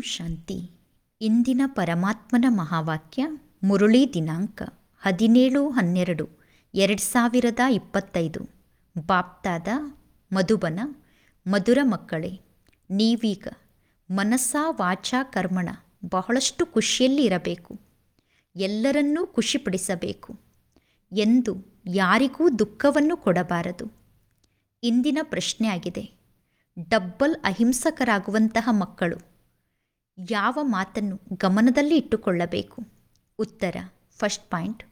ಶಾಂತಿ ಇಂದಿನ ಪರಮಾತ್ಮನ ಮಹಾವಾಕ್ಯ ಮುರುಳಿ ದಿನಾಂಕ ಹದಿನೇಳು ಹನ್ನೆರಡು ಎರಡು ಸಾವಿರದ ಇಪ್ಪತ್ತೈದು ಬಾಪ್ತಾದ ಮಧುಬನ ಮಧುರ ಮಕ್ಕಳೇ ನೀವೀಗ ಮನಸ್ಸ ವಾಚ ಕರ್ಮಣ ಬಹಳಷ್ಟು ಖುಷಿಯಲ್ಲಿ ಇರಬೇಕು ಎಲ್ಲರನ್ನೂ ಖುಷಿಪಡಿಸಬೇಕು ಎಂದು ಯಾರಿಗೂ ದುಃಖವನ್ನು ಕೊಡಬಾರದು ಇಂದಿನ ಪ್ರಶ್ನೆ ಆಗಿದೆ ಡಬ್ಬಲ್ ಅಹಿಂಸಕರಾಗುವಂತಹ ಮಕ್ಕಳು ಯಾವ ಮಾತನ್ನು ಗಮನದಲ್ಲಿ ಇಟ್ಟುಕೊಳ್ಳಬೇಕು ಉತ್ತರ ಫಸ್ಟ್ ಪಾಯಿಂಟ್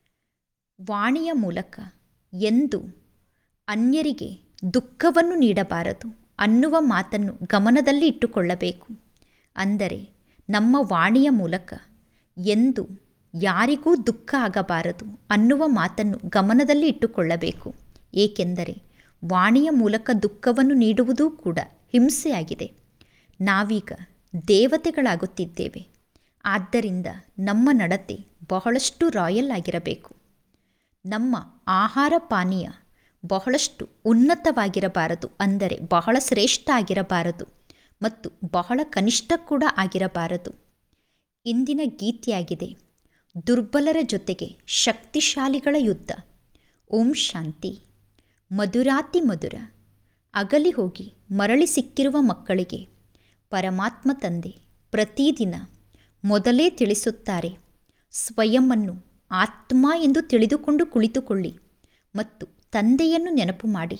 ವಾಣಿಯ ಮೂಲಕ ಎಂದು ಅನ್ಯರಿಗೆ ದುಃಖವನ್ನು ನೀಡಬಾರದು ಅನ್ನುವ ಮಾತನ್ನು ಗಮನದಲ್ಲಿ ಇಟ್ಟುಕೊಳ್ಳಬೇಕು ಅಂದರೆ ನಮ್ಮ ವಾಣಿಯ ಮೂಲಕ ಎಂದು ಯಾರಿಗೂ ದುಃಖ ಆಗಬಾರದು ಅನ್ನುವ ಮಾತನ್ನು ಗಮನದಲ್ಲಿ ಇಟ್ಟುಕೊಳ್ಳಬೇಕು ಏಕೆಂದರೆ ವಾಣಿಯ ಮೂಲಕ ದುಃಖವನ್ನು ನೀಡುವುದೂ ಕೂಡ ಹಿಂಸೆಯಾಗಿದೆ ನಾವೀಗ ದೇವತೆಗಳಾಗುತ್ತಿದ್ದೇವೆ ಆದ್ದರಿಂದ ನಮ್ಮ ನಡತೆ ಬಹಳಷ್ಟು ರಾಯಲ್ ಆಗಿರಬೇಕು ನಮ್ಮ ಆಹಾರ ಪಾನೀಯ ಬಹಳಷ್ಟು ಉನ್ನತವಾಗಿರಬಾರದು ಅಂದರೆ ಬಹಳ ಶ್ರೇಷ್ಠ ಆಗಿರಬಾರದು ಮತ್ತು ಬಹಳ ಕನಿಷ್ಠ ಕೂಡ ಆಗಿರಬಾರದು ಇಂದಿನ ಗೀತೆಯಾಗಿದೆ ದುರ್ಬಲರ ಜೊತೆಗೆ ಶಕ್ತಿಶಾಲಿಗಳ ಯುದ್ಧ ಓಂ ಶಾಂತಿ ಮಧುರಾತಿ ಮಧುರ ಅಗಲಿ ಹೋಗಿ ಮರಳಿ ಸಿಕ್ಕಿರುವ ಮಕ್ಕಳಿಗೆ ಪರಮಾತ್ಮ ತಂದೆ ಪ್ರತಿದಿನ ಮೊದಲೇ ತಿಳಿಸುತ್ತಾರೆ ಸ್ವಯಂವನ್ನು ಆತ್ಮ ಎಂದು ತಿಳಿದುಕೊಂಡು ಕುಳಿತುಕೊಳ್ಳಿ ಮತ್ತು ತಂದೆಯನ್ನು ನೆನಪು ಮಾಡಿ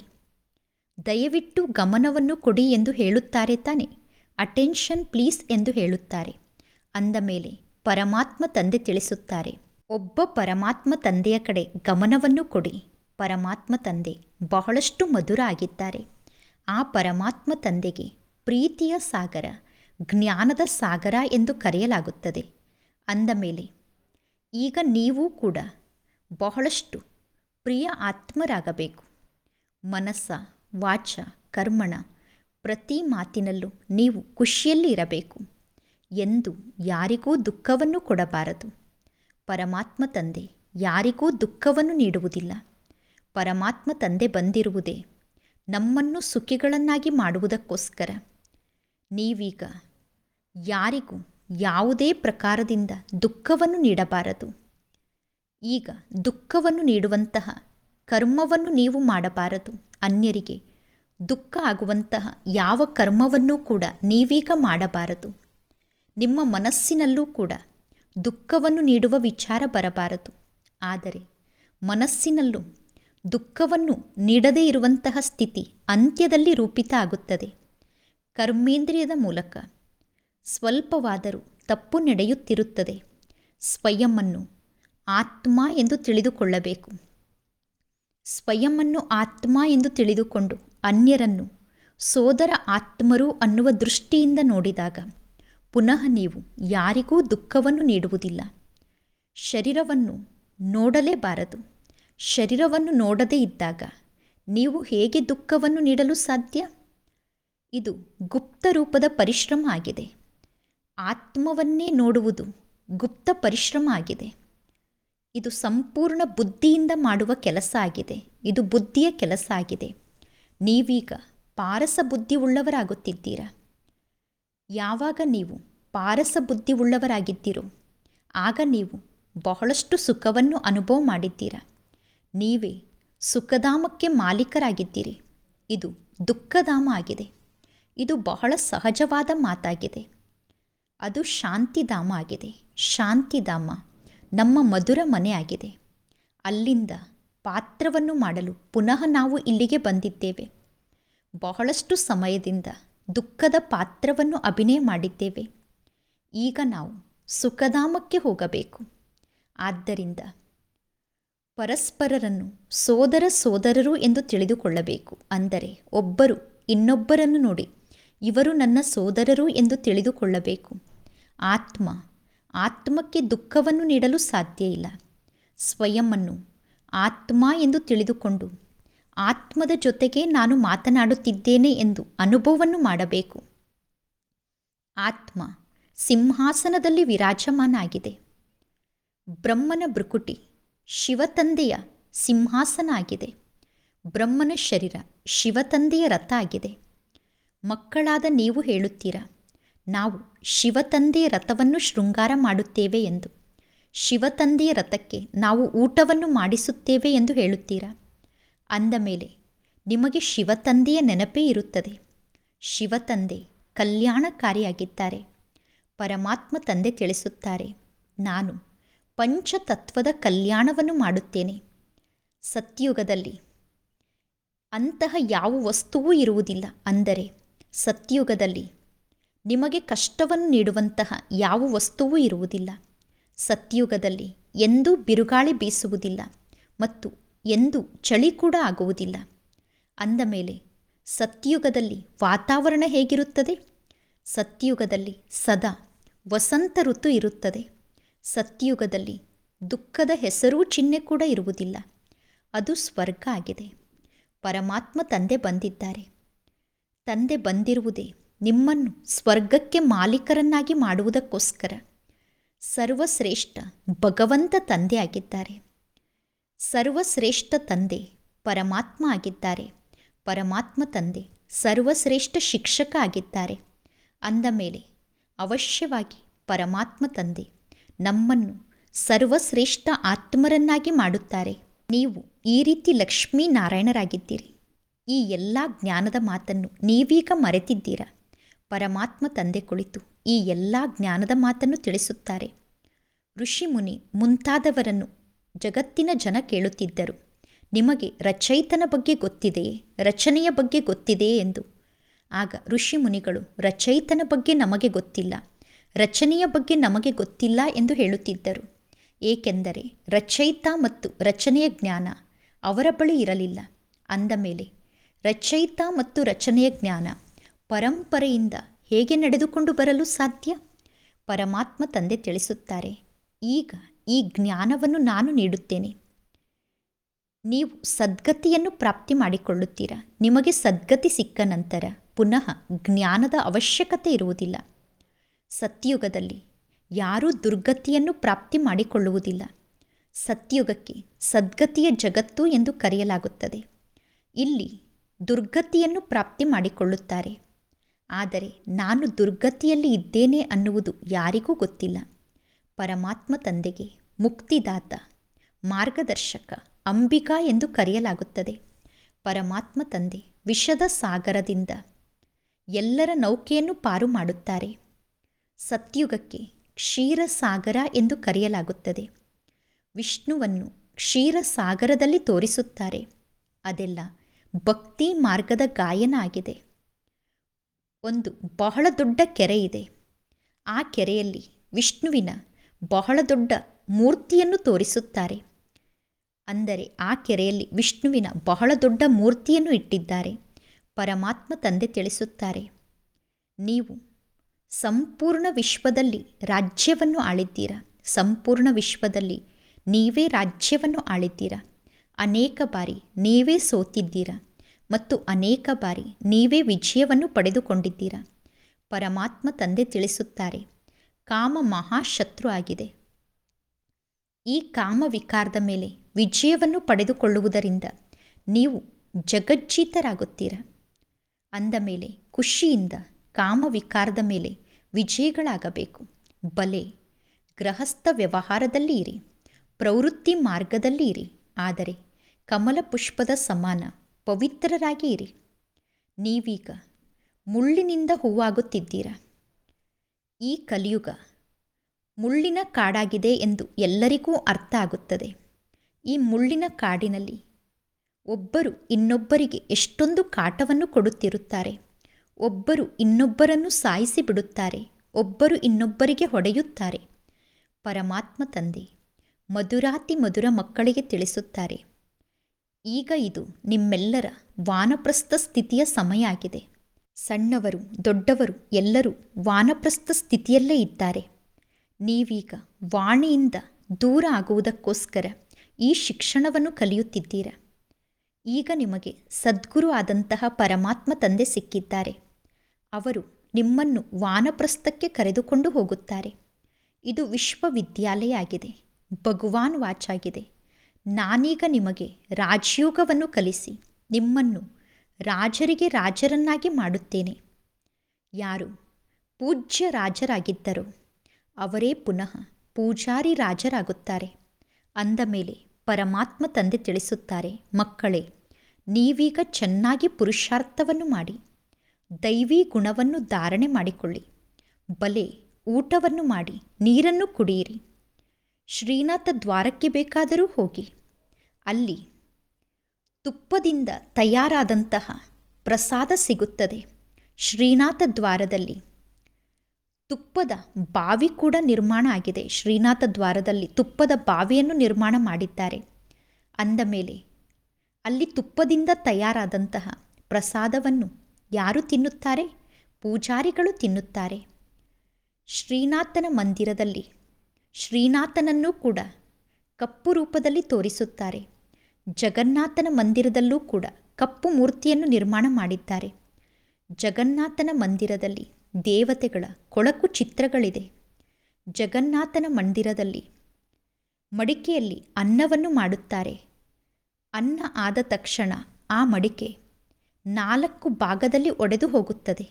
ದಯವಿಟ್ಟು ಗಮನವನ್ನು ಕೊಡಿ ಎಂದು ಹೇಳುತ್ತಾರೆ ತಾನೆ ಅಟೆನ್ಷನ್ ಪ್ಲೀಸ್ ಎಂದು ಹೇಳುತ್ತಾರೆ ಅಂದ ಮೇಲೆ ಪರಮಾತ್ಮ ತಂದೆ ತಿಳಿಸುತ್ತಾರೆ ಒಬ್ಬ ಪರಮಾತ್ಮ ತಂದೆಯ ಕಡೆ ಗಮನವನ್ನು ಕೊಡಿ ಪರಮಾತ್ಮ ತಂದೆ ಬಹಳಷ್ಟು ಮಧುರ ಆಗಿದ್ದಾರೆ ಆ ಪರಮಾತ್ಮ ತಂದೆಗೆ ಪ್ರೀತಿಯ ಸಾಗರ ಜ್ಞಾನದ ಸಾಗರ ಎಂದು ಕರೆಯಲಾಗುತ್ತದೆ ಅಂದ ಮೇಲೆ ಈಗ ನೀವೂ ಕೂಡ ಬಹಳಷ್ಟು ಪ್ರಿಯ ಆತ್ಮರಾಗಬೇಕು ಮನಸ್ಸ ವಾಚ ಕರ್ಮಣ ಪ್ರತಿ ಮಾತಿನಲ್ಲೂ ನೀವು ಖುಷಿಯಲ್ಲಿ ಇರಬೇಕು ಎಂದು ಯಾರಿಗೂ ದುಃಖವನ್ನು ಕೊಡಬಾರದು ಪರಮಾತ್ಮ ತಂದೆ ಯಾರಿಗೂ ದುಃಖವನ್ನು ನೀಡುವುದಿಲ್ಲ ಪರಮಾತ್ಮ ತಂದೆ ಬಂದಿರುವುದೇ ನಮ್ಮನ್ನು ಸುಖಿಗಳನ್ನಾಗಿ ಮಾಡುವುದಕ್ಕೋಸ್ಕರ ನೀವೀಗ ಯಾರಿಗೂ ಯಾವುದೇ ಪ್ರಕಾರದಿಂದ ದುಃಖವನ್ನು ನೀಡಬಾರದು ಈಗ ದುಃಖವನ್ನು ನೀಡುವಂತಹ ಕರ್ಮವನ್ನು ನೀವು ಮಾಡಬಾರದು ಅನ್ಯರಿಗೆ ದುಃಖ ಆಗುವಂತಹ ಯಾವ ಕರ್ಮವನ್ನೂ ಕೂಡ ನೀವೀಗ ಮಾಡಬಾರದು ನಿಮ್ಮ ಮನಸ್ಸಿನಲ್ಲೂ ಕೂಡ ದುಃಖವನ್ನು ನೀಡುವ ವಿಚಾರ ಬರಬಾರದು ಆದರೆ ಮನಸ್ಸಿನಲ್ಲೂ ದುಃಖವನ್ನು ನೀಡದೇ ಇರುವಂತಹ ಸ್ಥಿತಿ ಅಂತ್ಯದಲ್ಲಿ ರೂಪಿತ ಆಗುತ್ತದೆ ಕರ್ಮೇಂದ್ರಿಯದ ಮೂಲಕ ಸ್ವಲ್ಪವಾದರೂ ತಪ್ಪು ನಡೆಯುತ್ತಿರುತ್ತದೆ ಸ್ವಯಂವನ್ನು ಆತ್ಮ ಎಂದು ತಿಳಿದುಕೊಳ್ಳಬೇಕು ಸ್ವಯಂವನ್ನು ಆತ್ಮ ಎಂದು ತಿಳಿದುಕೊಂಡು ಅನ್ಯರನ್ನು ಸೋದರ ಆತ್ಮರು ಅನ್ನುವ ದೃಷ್ಟಿಯಿಂದ ನೋಡಿದಾಗ ಪುನಃ ನೀವು ಯಾರಿಗೂ ದುಃಖವನ್ನು ನೀಡುವುದಿಲ್ಲ ಶರೀರವನ್ನು ನೋಡಲೇಬಾರದು ಶರೀರವನ್ನು ನೋಡದೇ ಇದ್ದಾಗ ನೀವು ಹೇಗೆ ದುಃಖವನ್ನು ನೀಡಲು ಸಾಧ್ಯ ಇದು ಗುಪ್ತ ರೂಪದ ಪರಿಶ್ರಮ ಆಗಿದೆ ಆತ್ಮವನ್ನೇ ನೋಡುವುದು ಗುಪ್ತ ಪರಿಶ್ರಮ ಆಗಿದೆ ಇದು ಸಂಪೂರ್ಣ ಬುದ್ಧಿಯಿಂದ ಮಾಡುವ ಕೆಲಸ ಆಗಿದೆ ಇದು ಬುದ್ಧಿಯ ಕೆಲಸ ಆಗಿದೆ ನೀವೀಗ ಪಾರಸ ಬುದ್ಧಿ ಉಳ್ಳವರಾಗುತ್ತಿದ್ದೀರಾ ಯಾವಾಗ ನೀವು ಪಾರಸ ಬುದ್ಧಿ ಉಳ್ಳವರಾಗಿದ್ದೀರೋ ಆಗ ನೀವು ಬಹಳಷ್ಟು ಸುಖವನ್ನು ಅನುಭವ ಮಾಡಿದ್ದೀರಾ ನೀವೇ ಸುಖಧಾಮಕ್ಕೆ ಮಾಲೀಕರಾಗಿದ್ದೀರಿ ಇದು ದುಃಖಧಾಮ ಆಗಿದೆ ಇದು ಬಹಳ ಸಹಜವಾದ ಮಾತಾಗಿದೆ ಅದು ಶಾಂತಿಧಾಮ ಆಗಿದೆ ಶಾಂತಿಧಾಮ ನಮ್ಮ ಮಧುರ ಮನೆ ಆಗಿದೆ ಅಲ್ಲಿಂದ ಪಾತ್ರವನ್ನು ಮಾಡಲು ಪುನಃ ನಾವು ಇಲ್ಲಿಗೆ ಬಂದಿದ್ದೇವೆ ಬಹಳಷ್ಟು ಸಮಯದಿಂದ ದುಃಖದ ಪಾತ್ರವನ್ನು ಅಭಿನಯ ಮಾಡಿದ್ದೇವೆ ಈಗ ನಾವು ಸುಖಧಾಮಕ್ಕೆ ಹೋಗಬೇಕು ಆದ್ದರಿಂದ ಪರಸ್ಪರರನ್ನು ಸೋದರ ಸೋದರರು ಎಂದು ತಿಳಿದುಕೊಳ್ಳಬೇಕು ಅಂದರೆ ಒಬ್ಬರು ಇನ್ನೊಬ್ಬರನ್ನು ನೋಡಿ ಇವರು ನನ್ನ ಸೋದರರು ಎಂದು ತಿಳಿದುಕೊಳ್ಳಬೇಕು ಆತ್ಮ ಆತ್ಮಕ್ಕೆ ದುಃಖವನ್ನು ನೀಡಲು ಸಾಧ್ಯ ಇಲ್ಲ ಸ್ವಯಂವನ್ನು ಆತ್ಮ ಎಂದು ತಿಳಿದುಕೊಂಡು ಆತ್ಮದ ಜೊತೆಗೆ ನಾನು ಮಾತನಾಡುತ್ತಿದ್ದೇನೆ ಎಂದು ಅನುಭವವನ್ನು ಮಾಡಬೇಕು ಆತ್ಮ ಸಿಂಹಾಸನದಲ್ಲಿ ವಿರಾಜಮಾನ ಆಗಿದೆ ಬ್ರಹ್ಮನ ಭೃಕುಟಿ ಶಿವತಂದೆಯ ಸಿಂಹಾಸನ ಆಗಿದೆ ಬ್ರಹ್ಮನ ಶರೀರ ಶಿವತಂದೆಯ ರಥ ಆಗಿದೆ ಮಕ್ಕಳಾದ ನೀವು ಹೇಳುತ್ತೀರಾ ನಾವು ಶಿವತಂದೆಯ ರಥವನ್ನು ಶೃಂಗಾರ ಮಾಡುತ್ತೇವೆ ಎಂದು ಶಿವತಂದೆಯ ರಥಕ್ಕೆ ನಾವು ಊಟವನ್ನು ಮಾಡಿಸುತ್ತೇವೆ ಎಂದು ಹೇಳುತ್ತೀರಾ ಅಂದ ಮೇಲೆ ನಿಮಗೆ ಶಿವತಂದೆಯ ನೆನಪೇ ಇರುತ್ತದೆ ಶಿವತಂದೆ ಕಲ್ಯಾಣಕಾರಿಯಾಗಿದ್ದಾರೆ ಪರಮಾತ್ಮ ತಂದೆ ತಿಳಿಸುತ್ತಾರೆ ನಾನು ಪಂಚತತ್ವದ ಕಲ್ಯಾಣವನ್ನು ಮಾಡುತ್ತೇನೆ ಸತ್ಯುಗದಲ್ಲಿ ಅಂತಹ ಯಾವ ವಸ್ತುವೂ ಇರುವುದಿಲ್ಲ ಅಂದರೆ ಸತ್ಯುಗದಲ್ಲಿ ನಿಮಗೆ ಕಷ್ಟವನ್ನು ನೀಡುವಂತಹ ಯಾವ ವಸ್ತುವೂ ಇರುವುದಿಲ್ಲ ಸತ್ಯುಗದಲ್ಲಿ ಎಂದೂ ಬಿರುಗಾಳಿ ಬೀಸುವುದಿಲ್ಲ ಮತ್ತು ಎಂದೂ ಚಳಿ ಕೂಡ ಆಗುವುದಿಲ್ಲ ಅಂದ ಮೇಲೆ ಸತ್ಯುಗದಲ್ಲಿ ವಾತಾವರಣ ಹೇಗಿರುತ್ತದೆ ಸತ್ಯುಗದಲ್ಲಿ ಸದಾ ವಸಂತ ಋತು ಇರುತ್ತದೆ ಸತ್ಯುಗದಲ್ಲಿ ದುಃಖದ ಹೆಸರೂ ಚಿಹ್ನೆ ಕೂಡ ಇರುವುದಿಲ್ಲ ಅದು ಸ್ವರ್ಗ ಆಗಿದೆ ಪರಮಾತ್ಮ ತಂದೆ ಬಂದಿದ್ದಾರೆ ತಂದೆ ಬಂದಿರುವುದೇ ನಿಮ್ಮನ್ನು ಸ್ವರ್ಗಕ್ಕೆ ಮಾಲೀಕರನ್ನಾಗಿ ಮಾಡುವುದಕ್ಕೋಸ್ಕರ ಸರ್ವಶ್ರೇಷ್ಠ ಭಗವಂತ ತಂದೆ ಆಗಿದ್ದಾರೆ ಸರ್ವಶ್ರೇಷ್ಠ ತಂದೆ ಪರಮಾತ್ಮ ಆಗಿದ್ದಾರೆ ಪರಮಾತ್ಮ ತಂದೆ ಸರ್ವಶ್ರೇಷ್ಠ ಶಿಕ್ಷಕ ಆಗಿದ್ದಾರೆ ಅಂದ ಮೇಲೆ ಅವಶ್ಯವಾಗಿ ಪರಮಾತ್ಮ ತಂದೆ ನಮ್ಮನ್ನು ಸರ್ವಶ್ರೇಷ್ಠ ಆತ್ಮರನ್ನಾಗಿ ಮಾಡುತ್ತಾರೆ ನೀವು ಈ ರೀತಿ ಲಕ್ಷ್ಮೀನಾರಾಯಣರಾಗಿದ್ದೀರಿ ಈ ಎಲ್ಲ ಜ್ಞಾನದ ಮಾತನ್ನು ನೀವೀಗ ಮರೆತಿದ್ದೀರಾ ಪರಮಾತ್ಮ ತಂದೆ ಕುಳಿತು ಈ ಎಲ್ಲ ಜ್ಞಾನದ ಮಾತನ್ನು ತಿಳಿಸುತ್ತಾರೆ ಋಷಿಮುನಿ ಮುಂತಾದವರನ್ನು ಜಗತ್ತಿನ ಜನ ಕೇಳುತ್ತಿದ್ದರು ನಿಮಗೆ ರಚಯಿತನ ಬಗ್ಗೆ ಗೊತ್ತಿದೆಯೇ ರಚನೆಯ ಬಗ್ಗೆ ಗೊತ್ತಿದೆಯೇ ಎಂದು ಆಗ ಋಷಿಮುನಿಗಳು ರಚಯಿತನ ಬಗ್ಗೆ ನಮಗೆ ಗೊತ್ತಿಲ್ಲ ರಚನೆಯ ಬಗ್ಗೆ ನಮಗೆ ಗೊತ್ತಿಲ್ಲ ಎಂದು ಹೇಳುತ್ತಿದ್ದರು ಏಕೆಂದರೆ ರಚಯಿತ ಮತ್ತು ರಚನೆಯ ಜ್ಞಾನ ಅವರ ಬಳಿ ಇರಲಿಲ್ಲ ಅಂದ ಮೇಲೆ ರಚಯಿತ ಮತ್ತು ರಚನೆಯ ಜ್ಞಾನ ಪರಂಪರೆಯಿಂದ ಹೇಗೆ ನಡೆದುಕೊಂಡು ಬರಲು ಸಾಧ್ಯ ಪರಮಾತ್ಮ ತಂದೆ ತಿಳಿಸುತ್ತಾರೆ ಈಗ ಈ ಜ್ಞಾನವನ್ನು ನಾನು ನೀಡುತ್ತೇನೆ ನೀವು ಸದ್ಗತಿಯನ್ನು ಪ್ರಾಪ್ತಿ ಮಾಡಿಕೊಳ್ಳುತ್ತೀರಾ ನಿಮಗೆ ಸದ್ಗತಿ ಸಿಕ್ಕ ನಂತರ ಪುನಃ ಜ್ಞಾನದ ಅವಶ್ಯಕತೆ ಇರುವುದಿಲ್ಲ ಸತ್ಯುಗದಲ್ಲಿ ಯಾರೂ ದುರ್ಗತಿಯನ್ನು ಪ್ರಾಪ್ತಿ ಮಾಡಿಕೊಳ್ಳುವುದಿಲ್ಲ ಸತ್ಯುಗಕ್ಕೆ ಸದ್ಗತಿಯ ಜಗತ್ತು ಎಂದು ಕರೆಯಲಾಗುತ್ತದೆ ಇಲ್ಲಿ ದುರ್ಗತಿಯನ್ನು ಪ್ರಾಪ್ತಿ ಮಾಡಿಕೊಳ್ಳುತ್ತಾರೆ ಆದರೆ ನಾನು ದುರ್ಗತಿಯಲ್ಲಿ ಇದ್ದೇನೆ ಅನ್ನುವುದು ಯಾರಿಗೂ ಗೊತ್ತಿಲ್ಲ ಪರಮಾತ್ಮ ತಂದೆಗೆ ಮುಕ್ತಿದಾತ ಮಾರ್ಗದರ್ಶಕ ಅಂಬಿಕಾ ಎಂದು ಕರೆಯಲಾಗುತ್ತದೆ ಪರಮಾತ್ಮ ತಂದೆ ವಿಷದ ಸಾಗರದಿಂದ ಎಲ್ಲರ ನೌಕೆಯನ್ನು ಪಾರು ಮಾಡುತ್ತಾರೆ ಸತ್ಯುಗಕ್ಕೆ ಕ್ಷೀರಸಾಗರ ಎಂದು ಕರೆಯಲಾಗುತ್ತದೆ ವಿಷ್ಣುವನ್ನು ಕ್ಷೀರಸಾಗರದಲ್ಲಿ ತೋರಿಸುತ್ತಾರೆ ಅದೆಲ್ಲ ಭಕ್ತಿ ಮಾರ್ಗದ ಗಾಯನ ಆಗಿದೆ ಒಂದು ಬಹಳ ದೊಡ್ಡ ಕೆರೆ ಇದೆ ಆ ಕೆರೆಯಲ್ಲಿ ವಿಷ್ಣುವಿನ ಬಹಳ ದೊಡ್ಡ ಮೂರ್ತಿಯನ್ನು ತೋರಿಸುತ್ತಾರೆ ಅಂದರೆ ಆ ಕೆರೆಯಲ್ಲಿ ವಿಷ್ಣುವಿನ ಬಹಳ ದೊಡ್ಡ ಮೂರ್ತಿಯನ್ನು ಇಟ್ಟಿದ್ದಾರೆ ಪರಮಾತ್ಮ ತಂದೆ ತಿಳಿಸುತ್ತಾರೆ ನೀವು ಸಂಪೂರ್ಣ ವಿಶ್ವದಲ್ಲಿ ರಾಜ್ಯವನ್ನು ಆಳಿದ್ದೀರಾ ಸಂಪೂರ್ಣ ವಿಶ್ವದಲ್ಲಿ ನೀವೇ ರಾಜ್ಯವನ್ನು ಆಳಿದ್ದೀರಾ ಅನೇಕ ಬಾರಿ ನೀವೇ ಸೋತಿದ್ದೀರಾ ಮತ್ತು ಅನೇಕ ಬಾರಿ ನೀವೇ ವಿಜಯವನ್ನು ಪಡೆದುಕೊಂಡಿದ್ದೀರಾ ಪರಮಾತ್ಮ ತಂದೆ ತಿಳಿಸುತ್ತಾರೆ ಕಾಮ ಮಹಾಶತ್ರು ಆಗಿದೆ ಈ ಕಾಮ ವಿಕಾರದ ಮೇಲೆ ವಿಜಯವನ್ನು ಪಡೆದುಕೊಳ್ಳುವುದರಿಂದ ನೀವು ಜಗಜ್ಜೀತರಾಗುತ್ತೀರಾ ಅಂದ ಮೇಲೆ ಖುಷಿಯಿಂದ ಕಾಮ ವಿಕಾರದ ಮೇಲೆ ವಿಜಯಗಳಾಗಬೇಕು ಬಲೆ ಗೃಹಸ್ಥ ವ್ಯವಹಾರದಲ್ಲಿ ಇರಿ ಪ್ರವೃತ್ತಿ ಮಾರ್ಗದಲ್ಲಿ ಇರಿ ಆದರೆ ಕಮಲ ಪುಷ್ಪದ ಸಮಾನ ಪವಿತ್ರರಾಗಿ ಇರಿ ನೀವೀಗ ಮುಳ್ಳಿನಿಂದ ಹೂವಾಗುತ್ತಿದ್ದೀರಾ ಈ ಕಲಿಯುಗ ಮುಳ್ಳಿನ ಕಾಡಾಗಿದೆ ಎಂದು ಎಲ್ಲರಿಗೂ ಅರ್ಥ ಆಗುತ್ತದೆ ಈ ಮುಳ್ಳಿನ ಕಾಡಿನಲ್ಲಿ ಒಬ್ಬರು ಇನ್ನೊಬ್ಬರಿಗೆ ಎಷ್ಟೊಂದು ಕಾಟವನ್ನು ಕೊಡುತ್ತಿರುತ್ತಾರೆ ಒಬ್ಬರು ಇನ್ನೊಬ್ಬರನ್ನು ಸಾಯಿಸಿ ಬಿಡುತ್ತಾರೆ ಒಬ್ಬರು ಇನ್ನೊಬ್ಬರಿಗೆ ಹೊಡೆಯುತ್ತಾರೆ ಪರಮಾತ್ಮ ತಂದೆ ಮಧುರಾತಿ ಮಧುರ ಮಕ್ಕಳಿಗೆ ತಿಳಿಸುತ್ತಾರೆ ಈಗ ಇದು ನಿಮ್ಮೆಲ್ಲರ ವಾನಪ್ರಸ್ಥ ಸ್ಥಿತಿಯ ಸಮಯ ಆಗಿದೆ ಸಣ್ಣವರು ದೊಡ್ಡವರು ಎಲ್ಲರೂ ವಾನಪ್ರಸ್ಥ ಸ್ಥಿತಿಯಲ್ಲೇ ಇದ್ದಾರೆ ನೀವೀಗ ವಾಣಿಯಿಂದ ದೂರ ಆಗುವುದಕ್ಕೋಸ್ಕರ ಈ ಶಿಕ್ಷಣವನ್ನು ಕಲಿಯುತ್ತಿದ್ದೀರಾ ಈಗ ನಿಮಗೆ ಸದ್ಗುರು ಆದಂತಹ ಪರಮಾತ್ಮ ತಂದೆ ಸಿಕ್ಕಿದ್ದಾರೆ ಅವರು ನಿಮ್ಮನ್ನು ವಾನಪ್ರಸ್ಥಕ್ಕೆ ಕರೆದುಕೊಂಡು ಹೋಗುತ್ತಾರೆ ಇದು ವಿಶ್ವವಿದ್ಯಾಲಯ ಆಗಿದೆ ಭಗವಾನ್ ವಾಚಾಗಿದೆ ನಾನೀಗ ನಿಮಗೆ ರಾಜಯೋಗವನ್ನು ಕಲಿಸಿ ನಿಮ್ಮನ್ನು ರಾಜರಿಗೆ ರಾಜರನ್ನಾಗಿ ಮಾಡುತ್ತೇನೆ ಯಾರು ಪೂಜ್ಯ ರಾಜರಾಗಿದ್ದರು ಅವರೇ ಪುನಃ ಪೂಜಾರಿ ರಾಜರಾಗುತ್ತಾರೆ ಅಂದ ಮೇಲೆ ಪರಮಾತ್ಮ ತಂದೆ ತಿಳಿಸುತ್ತಾರೆ ಮಕ್ಕಳೇ ನೀವೀಗ ಚೆನ್ನಾಗಿ ಪುರುಷಾರ್ಥವನ್ನು ಮಾಡಿ ದೈವಿ ಗುಣವನ್ನು ಧಾರಣೆ ಮಾಡಿಕೊಳ್ಳಿ ಬಲೆ ಊಟವನ್ನು ಮಾಡಿ ನೀರನ್ನು ಕುಡಿಯಿರಿ ಶ್ರೀನಾಥ ದ್ವಾರಕ್ಕೆ ಬೇಕಾದರೂ ಹೋಗಿ ಅಲ್ಲಿ ತುಪ್ಪದಿಂದ ತಯಾರಾದಂತಹ ಪ್ರಸಾದ ಸಿಗುತ್ತದೆ ಶ್ರೀನಾಥ ದ್ವಾರದಲ್ಲಿ ತುಪ್ಪದ ಬಾವಿ ಕೂಡ ನಿರ್ಮಾಣ ಆಗಿದೆ ಶ್ರೀನಾಥ ದ್ವಾರದಲ್ಲಿ ತುಪ್ಪದ ಬಾವಿಯನ್ನು ನಿರ್ಮಾಣ ಮಾಡಿದ್ದಾರೆ ಅಂದ ಮೇಲೆ ಅಲ್ಲಿ ತುಪ್ಪದಿಂದ ತಯಾರಾದಂತಹ ಪ್ರಸಾದವನ್ನು ಯಾರು ತಿನ್ನುತ್ತಾರೆ ಪೂಜಾರಿಗಳು ತಿನ್ನುತ್ತಾರೆ ಶ್ರೀನಾಥನ ಮಂದಿರದಲ್ಲಿ ಶ್ರೀನಾಥನನ್ನೂ ಕೂಡ ಕಪ್ಪು ರೂಪದಲ್ಲಿ ತೋರಿಸುತ್ತಾರೆ ಜಗನ್ನಾಥನ ಮಂದಿರದಲ್ಲೂ ಕೂಡ ಕಪ್ಪು ಮೂರ್ತಿಯನ್ನು ನಿರ್ಮಾಣ ಮಾಡಿದ್ದಾರೆ ಜಗನ್ನಾಥನ ಮಂದಿರದಲ್ಲಿ ದೇವತೆಗಳ ಕೊಳಕು ಚಿತ್ರಗಳಿದೆ ಜಗನ್ನಾಥನ ಮಂದಿರದಲ್ಲಿ ಮಡಿಕೆಯಲ್ಲಿ ಅನ್ನವನ್ನು ಮಾಡುತ್ತಾರೆ ಅನ್ನ ಆದ ತಕ್ಷಣ ಆ ಮಡಿಕೆ ನಾಲ್ಕು ಭಾಗದಲ್ಲಿ ಒಡೆದು ಹೋಗುತ್ತದೆ